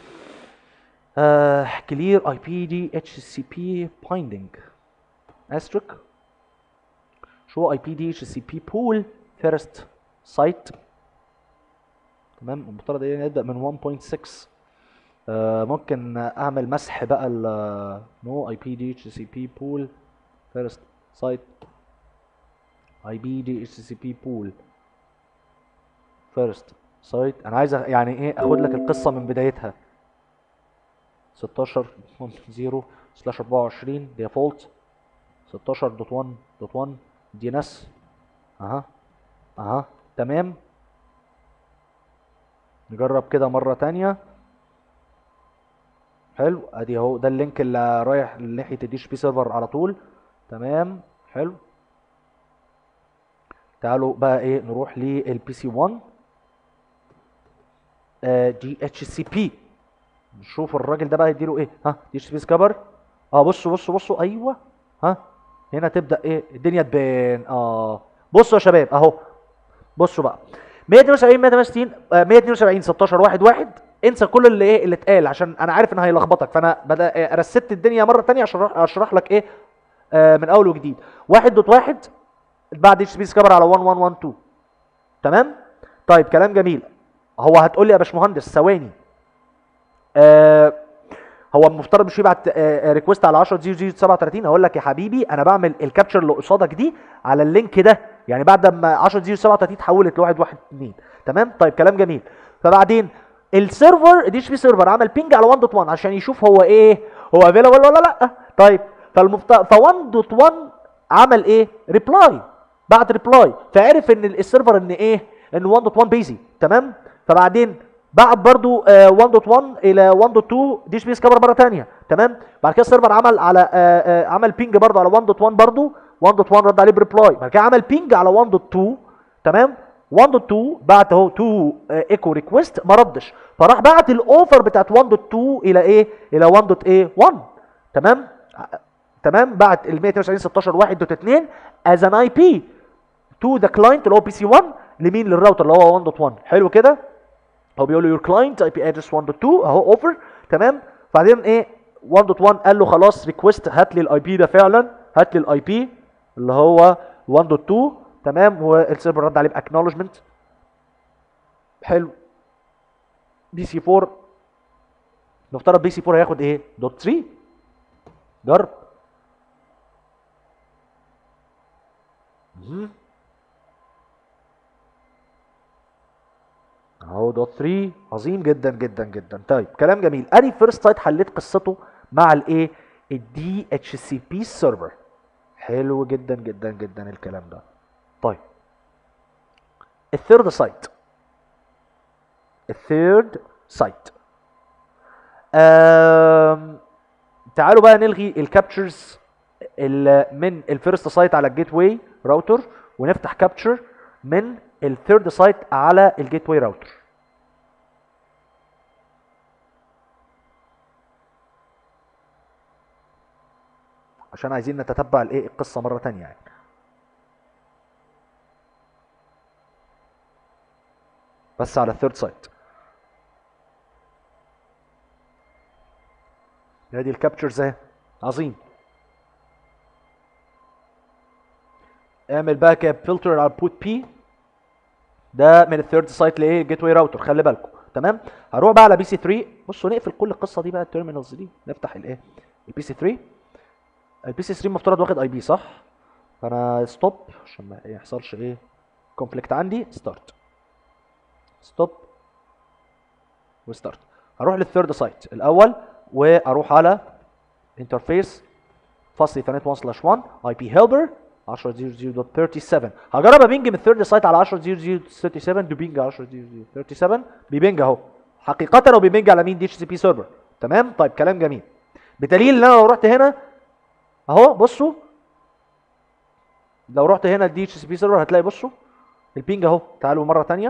Speaker 1: كلير اي بي دي اتش سي بي بايندينج استريك شو اي بي دي اتش سي بي بول فيرست سايت تمام المفترض ايه نبدا من 1.6 آه ممكن اعمل مسح بقى ال نو اي بي دي اتش سي بي بول فيرست سايت اي بي دي اتش سي بي بول فيرست سايت انا عايز أ- يعني ايه اخد لك القصه من بدايتها 16 0 سلاش 24 ديفولت 16.1.1 دي ان اس اها اها تمام نجرب كده مره تانية حلو ادي اهو ده اللينك اللي رايح ناحيه الدي اتش بي سيرفر على طول تمام حلو تعالوا بقى ايه نروح للبي سي 1 دي اتش سي بي نشوف الراجل ده بقى يديله ايه ها دي اتش بي سكابر اه بصوا بصوا بصوا ايوه ها هنا تبدا ايه الدنيا تبان اه بصوا يا شباب اهو بصوا بقى 172 168 آه، 172 16 1 1 انسى كل اللي ايه اللي اتقال عشان انا عارف ان هيلخبطك فانا بدا إيه رست الدنيا مره تانية عشان أشرح- اشرح لك ايه آه من اول وجديد 1.1 بعد اتش بي سكابر على 1112 تمام طيب كلام جميل هو هتقول لي يا باشمهندس ثواني آه هو المفترض مش يبعت آه ريكوست على 10 0 37 هقول لك يا حبيبي انا بعمل الكابتشر اللي قصادك دي على اللينك ده يعني بعد ما 10 0 37 اتحولت ل 1 1 2 تمام طيب كلام جميل فبعدين السيرفر دي اتش بي سيرفر عمل بينج على 1.1 عشان يشوف هو ايه هو افيلابل ولا لا طيب فالمفترض ف 1.1 عمل ايه ريبلاي بعت ريبلاي فعرف ان السيرفر ان ايه ان 1.1 بيزي تمام فبعدين بعت برضو آه، 1.1 الى 1.2 دي اتش بي سكابر مره ثانيه تمام بعد كده السيرفر عمل على آه، آه، عمل بينج برضو على 1.1 برضو 1.1 رد عليه بريبلاي بعد كده عمل بينج على 1.2 تمام 1.2 بعت اهو 2 ايكو ريكويست ما ردش فراح بعت الاوفر بتاعت 1.2 الى ايه الى 1.1 تمام تمام بعت ال 192 16 1.2 از ان اي بي تو ذا كلاينت اللي هو بي سي 1 لمين للراوتر اللي هو 1.1 حلو كده هو بيقول له يور كلاينت اي بي ادرس 1.2 اهو اوفر تمام بعدين ايه 1.1 قال له خلاص ريكويست هات لي الاي بي ده فعلا هات لي الاي بي اللي هو 1.2 تمام والسيرفر رد عليه باكنولجمنت حلو بي سي 4 نفترض بي سي 4 هياخد ايه دوت 3 جرب مهم. اهو دوت 3 عظيم جدا جدا جدا طيب كلام جميل ادي فيرست سايت حليت قصته مع الايه الدي اتش سي بي سيرفر حلو جدا جدا جدا الكلام ده طيب الثيرد سايت الثيرد سايت آم، تعالوا بقى نلغي الكابتشرز من الفيرست سايت على الجيت واي راوتر ونفتح كابتشر من الثيرد سايت على الجيت واي راوتر عشان عايزين نتتبع الايه القصه مره تانية يعني بس على الثيرد سايت ادي الكابتشرز اهي عظيم اعمل بقى كاب فلتر على البوت بي ده من الثيرد سايت لايه جيت واي راوتر خلي بالكم تمام هروح بقى على بي سي 3 بصوا نقفل كل القصه دي بقى التيرمينالز دي نفتح الايه البي سي 3 البي سي 3 المفترض واخد اي بي صح فانا ستوب عشان ما يحصلش ايه كونفليكت عندي ستارت ستوب وستارت هروح للثيرد سايت الاول واروح على انترفيس فصل ثانية 1 سلاش 1 اي بي هيلبر 10.0.37 هجرب ابينج من الثيرد سايت على 10.0.37 بيبينج 10.0.37 بيبينج اهو حقيقة هو بيبينج على مين دي اتش سي بي سيرفر تمام طيب كلام جميل بدليل ان انا لو رحت هنا اهو بصوا لو رحت هنا الدي اتش سي بي سيرفر هتلاقي بصوا البينج اهو تعالوا مرة تانية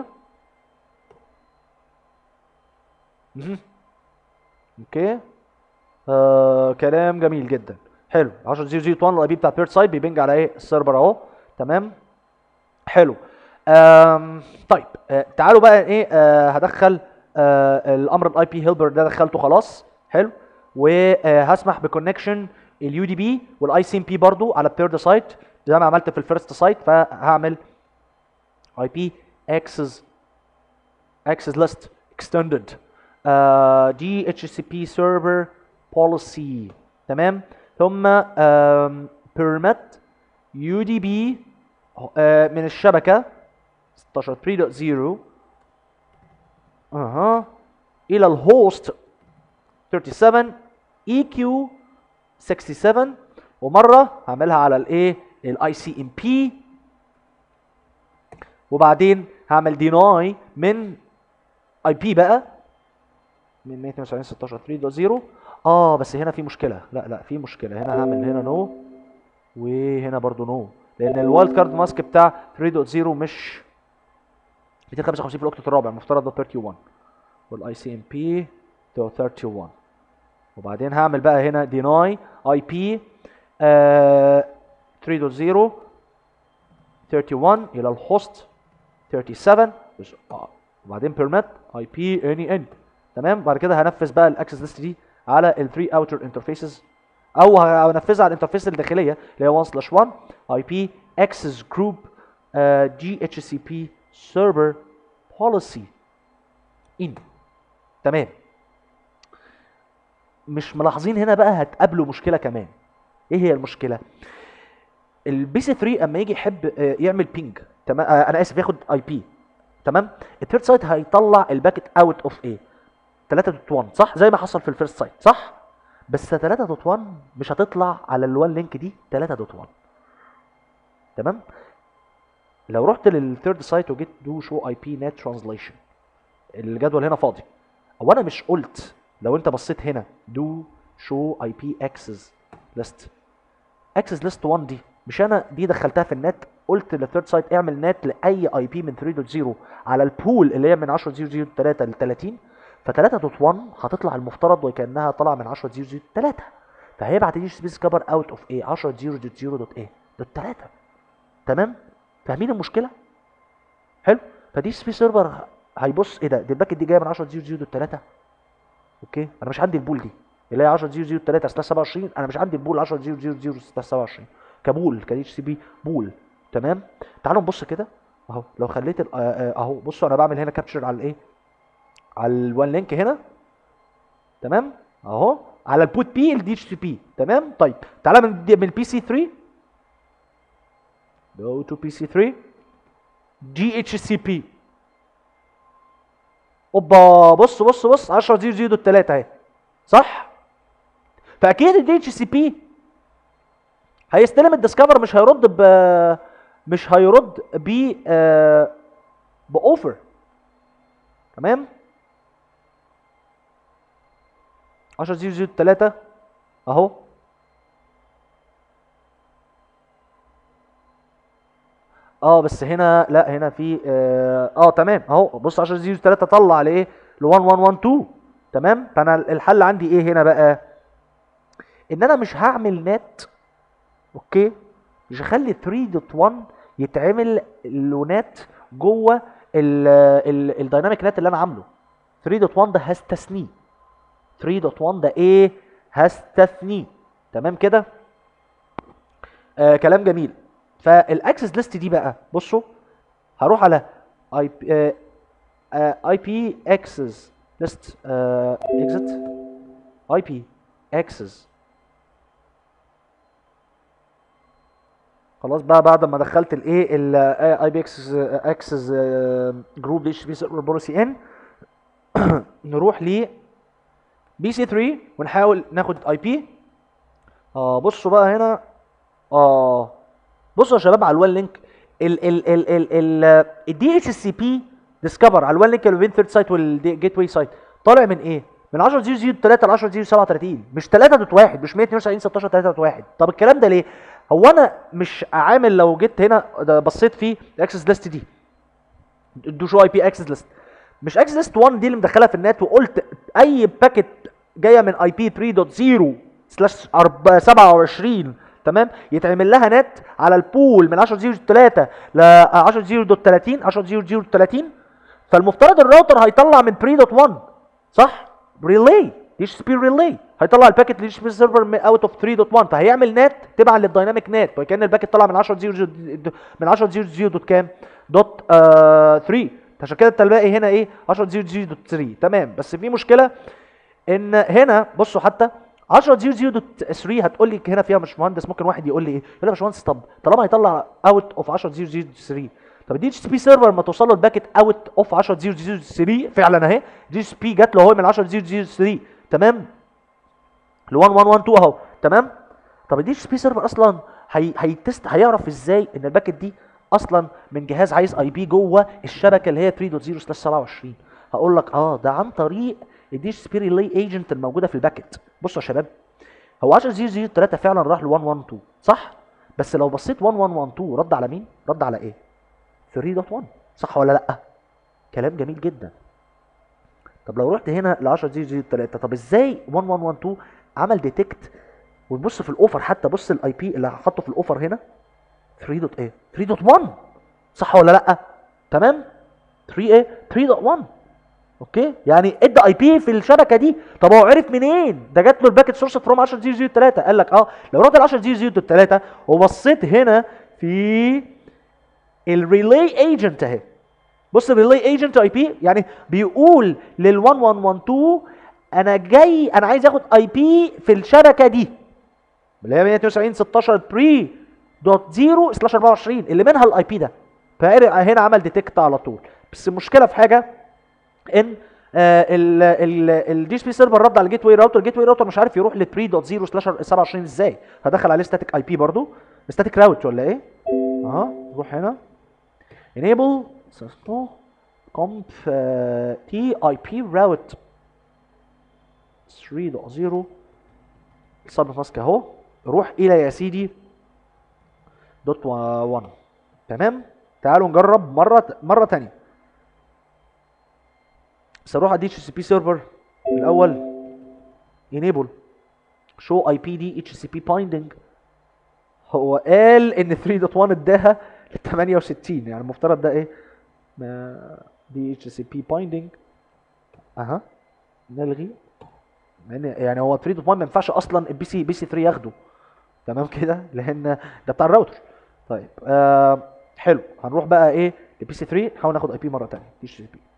Speaker 1: مهم. اوكي آه كلام جميل جدا حلو 10 0 0 1 الاي بي بتاع بيرت سايد بيبنج على ايه السيرفر اهو تمام حلو آم طيب آه تعالوا بقى ايه آه هدخل آه الامر الاي بي هيلبر ده دخلته خلاص حلو وهسمح بكونكشن اليو دي بي والاي سي ام بي برضو على الثيرد سايت زي ما عملت في الفيرست سايت فهعمل اي بي اكسس access list extended uh, DHCP server policy تمام ثم um, permit UDP uh, من الشبكة 16.3.0 اها الى الهوست 37 EQ 67 ومرة هعملها على الايه الاي سي ام بي وبعدين هعمل ديناي من اي بي بقى من 192 16 3.0 اه بس هنا في مشكله لا لا في مشكله هنا هعمل هنا نو وهنا برضو نو لان الوايلد كارد ماسك بتاع 3.0 مش 255 في الاوكتت الرابع المفترض ده 31 والاي سي ام بي 31 وبعدين هعمل بقى هنا ديناي اي بي 3.0 31 الى الهوست 37 بس- آه. وبعدين بيرميت اي بي اني ان تمام بعد كده هنفذ بقى الاكسس ليست دي على ال 3 اوتر انترفيسز او هنفذها على الانترفيس الداخليه اللي هي 1 سلاش 1 اي بي اكسس جروب جي اتش سي بي سيرفر بوليسي ان تمام مش ملاحظين هنا بقى هتقابلوا مشكله كمان ايه هي المشكله البي سي 3 اما يجي يحب آه، يعمل بينج تمام آه، انا اسف ياخد اي بي تمام الثيرد سايت هيطلع الباكت اوت اوف ايه 3.1 صح زي ما حصل في الفيرست سايت صح بس 3.1 مش هتطلع على الوان لينك دي 3.1 تمام لو رحت للثيرد سايت وجيت دو شو اي بي نت ترانزليشن الجدول هنا فاضي او انا مش قلت لو انت بصيت هنا دو شو اي بي اكسس ليست اكسس ليست 1 دي مش انا دي دخلتها في النت قلت للثيرد سايت اعمل نت لاي اي بي من 3.0 على البول اللي هي من 10.0.3 ل 30 ف 3.1 هتطلع المفترض وكانها طالعه من 10.0.3 فهيبعت دي سبيس كفر اوت اوف ايه 10.0.0 دوت ايه دوت 3 تمام فاهمين المشكله حلو فدي سبيس سيرفر هيبص ايه ده دي الباكت دي جايه من 10.0.0 دوت 3 اوكي انا مش عندي البول دي اللي هي 10 0 0 3 سلاش 27 انا مش عندي البول 10 0 0 0 سلاش 27 كبول ك اتش سي بي بول تمام تعالوا نبص كده اهو لو خليت ال- آه، آه، اهو بصوا انا بعمل هنا كابتشر على الايه على الوان لينك هنا تمام اهو على البوت بي الدي اتش سي بي تمام طيب تعالى من دي- من البي سي 3 جو تو بي سي 3 جي اتش سي بي اوبا بص بص بص 10 0 0 3 اهي صح فاكيد الدي اتش سي بي هيستلم الديسكفر مش هيرد ب مش هيرد ب آه، باوفر تمام 10 0 0 3 اهو اه بس هنا لا هنا في اه, آه تمام اهو بص 10 0 3 طلع لايه ل 1 1 1 2 تمام فانا الحل عندي ايه هنا بقى ان انا مش هعمل نت اوكي مش هخلي 3.1 يتعمل لونات جوه الدايناميك نت اللي انا عامله 3.1 ده هستثنيه 3.1 ده ايه هستثنيه تمام كده آه كلام جميل فالاكسس ليست دي بقى بصوا هروح على اي اي بي اكسس ليست اكزت اي بي اكسس خلاص بقى بعد ما دخلت الايه الاي بي اكسس اكسس جروب دي اتش بي سيرفر بوليسي ان نروح ل بي سي 3 ونحاول ناخد اي بي اه بصوا بقى هنا اه بصوا يا شباب على الوان لينك ال ال ال ال ال الدي اتش سي بي ديسكفر على الوان لينك اللي بين ثيرد سايت والجيت واي سايت طالع من ايه؟ من 10 0 0 3 ل 10 0 37 مش 3 دوت 1 مش 192 16 3 دوت 1 طب الكلام ده ليه؟ هو انا مش عامل لو جيت هنا ده بصيت في الاكسس ليست دي دو شو اي بي اكسس ليست مش اكسس ليست 1 دي اللي مدخلها في النت وقلت اي باكيت جايه من اي بي 3.0 سلاش 27 تمام يتعمل لها نت على البول من 10 0 3 ل 10 0 30 10 0 30 فالمفترض الراوتر هيطلع من 3.1 صح ريلي دي اتش بي ريلي هيطلع الباكيت للاتش بي سيرفر اوت اوف 3.1 فهيعمل نت تبعا للدايناميك نت وكان الباكيت طلع من 10 0 من 10 0 0 دوت كام دوت آه 3 عشان كده التلاقي هنا ايه 10 0 0 دوت 3 تمام بس في مشكله ان هنا بصوا حتى 10 0 0 دوت 3 هتقول لي هنا فيها مش مهندس ممكن واحد يقول لي ايه يقول لي يا باشمهندس طب طالما هيطلع اوت اوف 10 0 0 دوت 3 طب الدي اتش بي سيرفر لما توصل له الباكيت اوت اوف 10 0 0 3 فعلا اهي دي اتش بي جات له اهو من 10 0 0 3 تمام ل 1 1 1 2 اهو تمام طب الدي اتش بي سيرفر اصلا هي هيتست هيعرف ازاي ان الباكيت دي اصلا من جهاز عايز اي بي جوه الشبكه اللي هي 3.0 27 هقول لك اه ده عن طريق الدي اتش بي ريلي ايجنت الموجوده في الباكيت بصوا يا شباب هو 10 0 0 3 فعلا راح ل 1 1 2 صح بس لو بصيت 1 1 1 2 رد على مين رد على ايه 3.1 صح ولا لا كلام جميل جدا طب لو رحت هنا ل 10 0 0 3 طب ازاي 1 1 1 2 عمل ديتكت ونبص في الاوفر حتى بص الاي بي اللي حاطه في الاوفر هنا 3 دوت ايه 3.1 صح ولا لا تمام 3 ايه 3.1 اوكي يعني ادى اي بي في الشبكه دي طب هو عرف منين ده جات له الباكت سورس فروم 10 0 0 3 قال لك اه لو رحت ل 10 0 0 3 وبصيت هنا في الريلي ايجنت اهي بص الريلي ايجنت اي بي يعني بيقول لل 1112 انا جاي انا عايز اخد اي بي في الشبكه دي اللي هي 192 16 3 دوت 0 سلاش 24 اللي منها الاي بي ده فهنا عمل ديتكت على طول بس المشكله في حاجه ان الدي اس بي سيرفر رد على الجيت واي راوتر الجيت واي راوتر مش عارف يروح ل 3.0 سلاش 27 ازاي فدخل عليه ستاتيك اي بي برضه ستاتيك راوت ولا ايه اها نروح هنا enable cisco conf تي اي بي راوت 3.0 السب ماسك اهو روح الى يا سيدي دوت 1 تمام تعالوا نجرب مره مره ثانيه بس اروح على دي اتش سي بي سيرفر الاول enable show اي بي دي اتش سي بي بايندنج هو قال ان 3.1 اداها ل 68 يعني المفترض ده ايه دي اتش سي بي بايندنج اها نلغي يعني هو 3.1 ما ينفعش اصلا البي سي بي سي 3 ياخده تمام كده لان ده بتاع الراوتر طيب آه حلو هنروح بقى ايه لبي سي 3 نحاول ناخد اي بي مره ثانيه دي اتش سي بي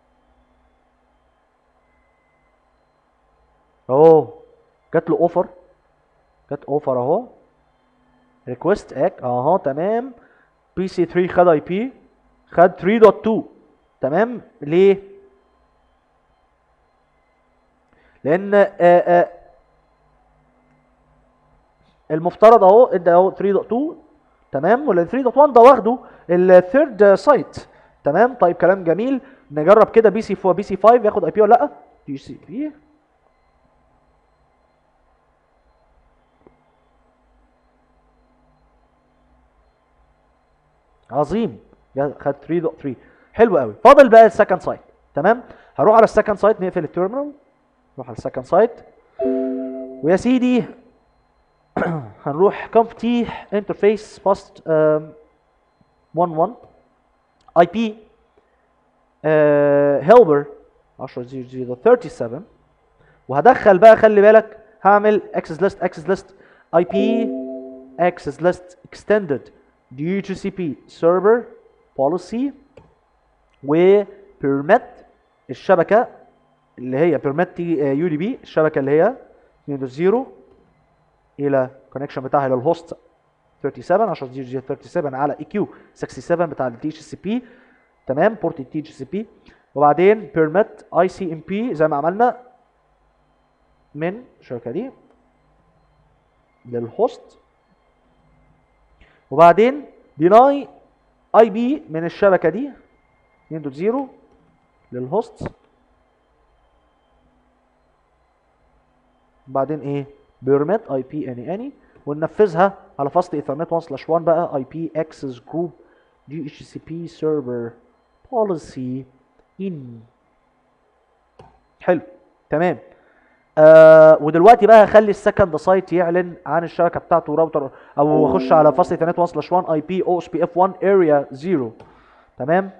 Speaker 1: اهو جات له اوفر جات اوفر اهو ريكوست اك اهو تمام بي سي 3 خد اي بي خد 3.2 تمام ليه لان آآ آآ المفترض اهو ادى اهو 3.2 تمام ولا 3.1 ده واخده الثيرد سايت تمام طيب كلام جميل نجرب كده بي سي 4 بي سي 5 ياخد اي بي ولا لا دي سي بي عظيم خد 3.3 حلو قوي فاضل بقى السكند سايت تمام هروح على السكند سايت نقفل التيرمينال نروح على السكند سايت ويا سيدي هنروح كونف تي انترفيس باست 11 اي بي هيلبر 10.0.37 وهدخل بقى خلي بالك هعمل اكسس ليست اكسس ليست اي بي اكسس ليست اكستندد DHCP server policy و permit الشبكة اللي هي permit يو دي بي الشبكة اللي هي 2.0 إلى connection بتاعها للهوست 37 10 0 0 37 على اي كيو 67 بتاع الدي اتش سي بي تمام بورت الدي اتش سي بي وبعدين بيرميت اي سي ام بي زي ما عملنا من الشبكه دي للهوست وبعدين ديناي اي بي من الشبكه دي 2.0 للهوست بعدين ايه بيرميت اي بي اني اني وننفذها على فاست ايثرنت 1 سلاش 1 بقى اي بي اكسس جروب دي اتش سي بي سيرفر بوليسي ان حلو تمام آه ودلوقتي بقى هخلي السكند سايت يعلن عن الشبكه بتاعته راوتر او اخش على فاست ايثرنت 1 سلاش 1 اي بي او اس بي اف 1 اريا 0 تمام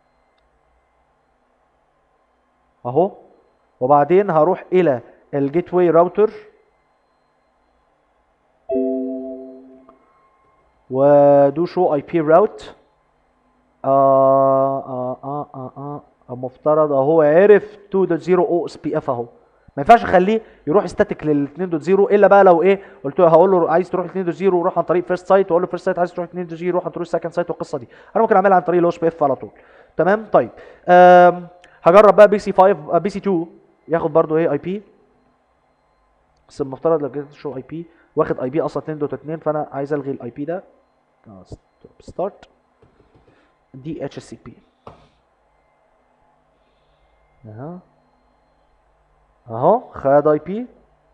Speaker 1: اهو وبعدين هروح الى الجيت واي راوتر ودو شو اي بي راوت اه اه اه اه اه المفترض اهو عرف 2.0 او اس بي اف اهو ما ينفعش اخليه يروح استاتيك لل 2.0 الا بقى لو ايه قلت له هقول له عايز تروح 2.0 وروح عن طريق فيرست سايت واقول له فيرست سايت عايز تروح 2.0 روح عن طريق سكند سايت والقصه دي انا ممكن اعملها عن طريق الاو اس بي اف على طول تمام طيب آم هجرب بقى بي سي 5 بي سي 2 ياخد برضو ايه اي بي بس المفترض لو جيت شو اي بي واخد اي بي اصلا 2.2 فانا عايز الغي الاي بي ده ستارت دي اتش سي بي اهو اهو خد اي بي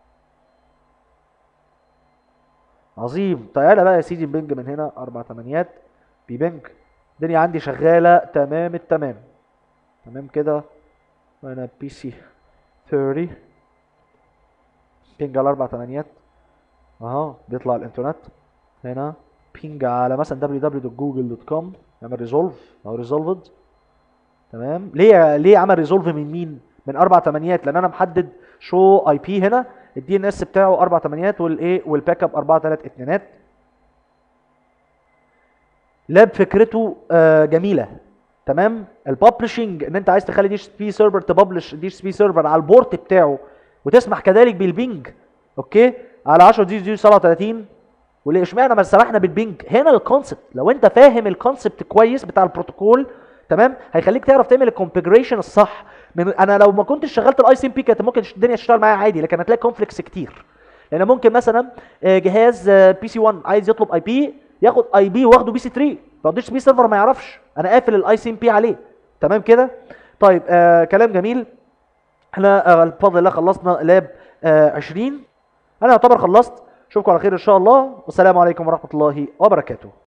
Speaker 1: عظيم تعالى بقى يا سيدي بنج من هنا اربع تمانيات بيبنج الدنيا عندي شغاله تمام التمام تمام كده وانا بي سي 30 بينج على اربع تمانيات اهو بيطلع الانترنت هنا بينج على مثلا www.google.com يعمل ريزولف او ريزولفد تمام ليه ليه عمل ريزولف من مين من اربع تمانيات لان انا محدد شو اي بي هنا الدي ان اس بتاعه اربع تمانيات والايه والباك اب اربعه تلات اتنينات لاب فكرته آه جميله تمام الببلشنج ان انت عايز تخلي دي اتش بي سيرفر تبلش دي اتش بي سيرفر على البورت بتاعه وتسمح كذلك بالبينج اوكي على 10 دي دي 37 وليه اشمعنى ما سمحنا بالبينج هنا الكونسبت لو انت فاهم الكونسبت كويس بتاع البروتوكول تمام هيخليك تعرف تعمل الكونفيجريشن الصح من انا لو ما كنتش شغلت الاي سي ام بي كانت ممكن الدنيا تشتغل معايا عادي لكن هتلاقي كونفليكس كتير لان ممكن مثلا آه، جهاز بي سي 1 عايز يطلب اي بي ياخد اي بي واخده بي سي 3 ما يقدرش بي سيرفر ما يعرفش انا قافل الاي سي ام بي عليه تمام كده طيب آه كلام جميل احنا آه بفضل الله خلصنا لاب آه 20 انا يعتبر خلصت اشوفكم على خير ان شاء الله والسلام عليكم ورحمه الله وبركاته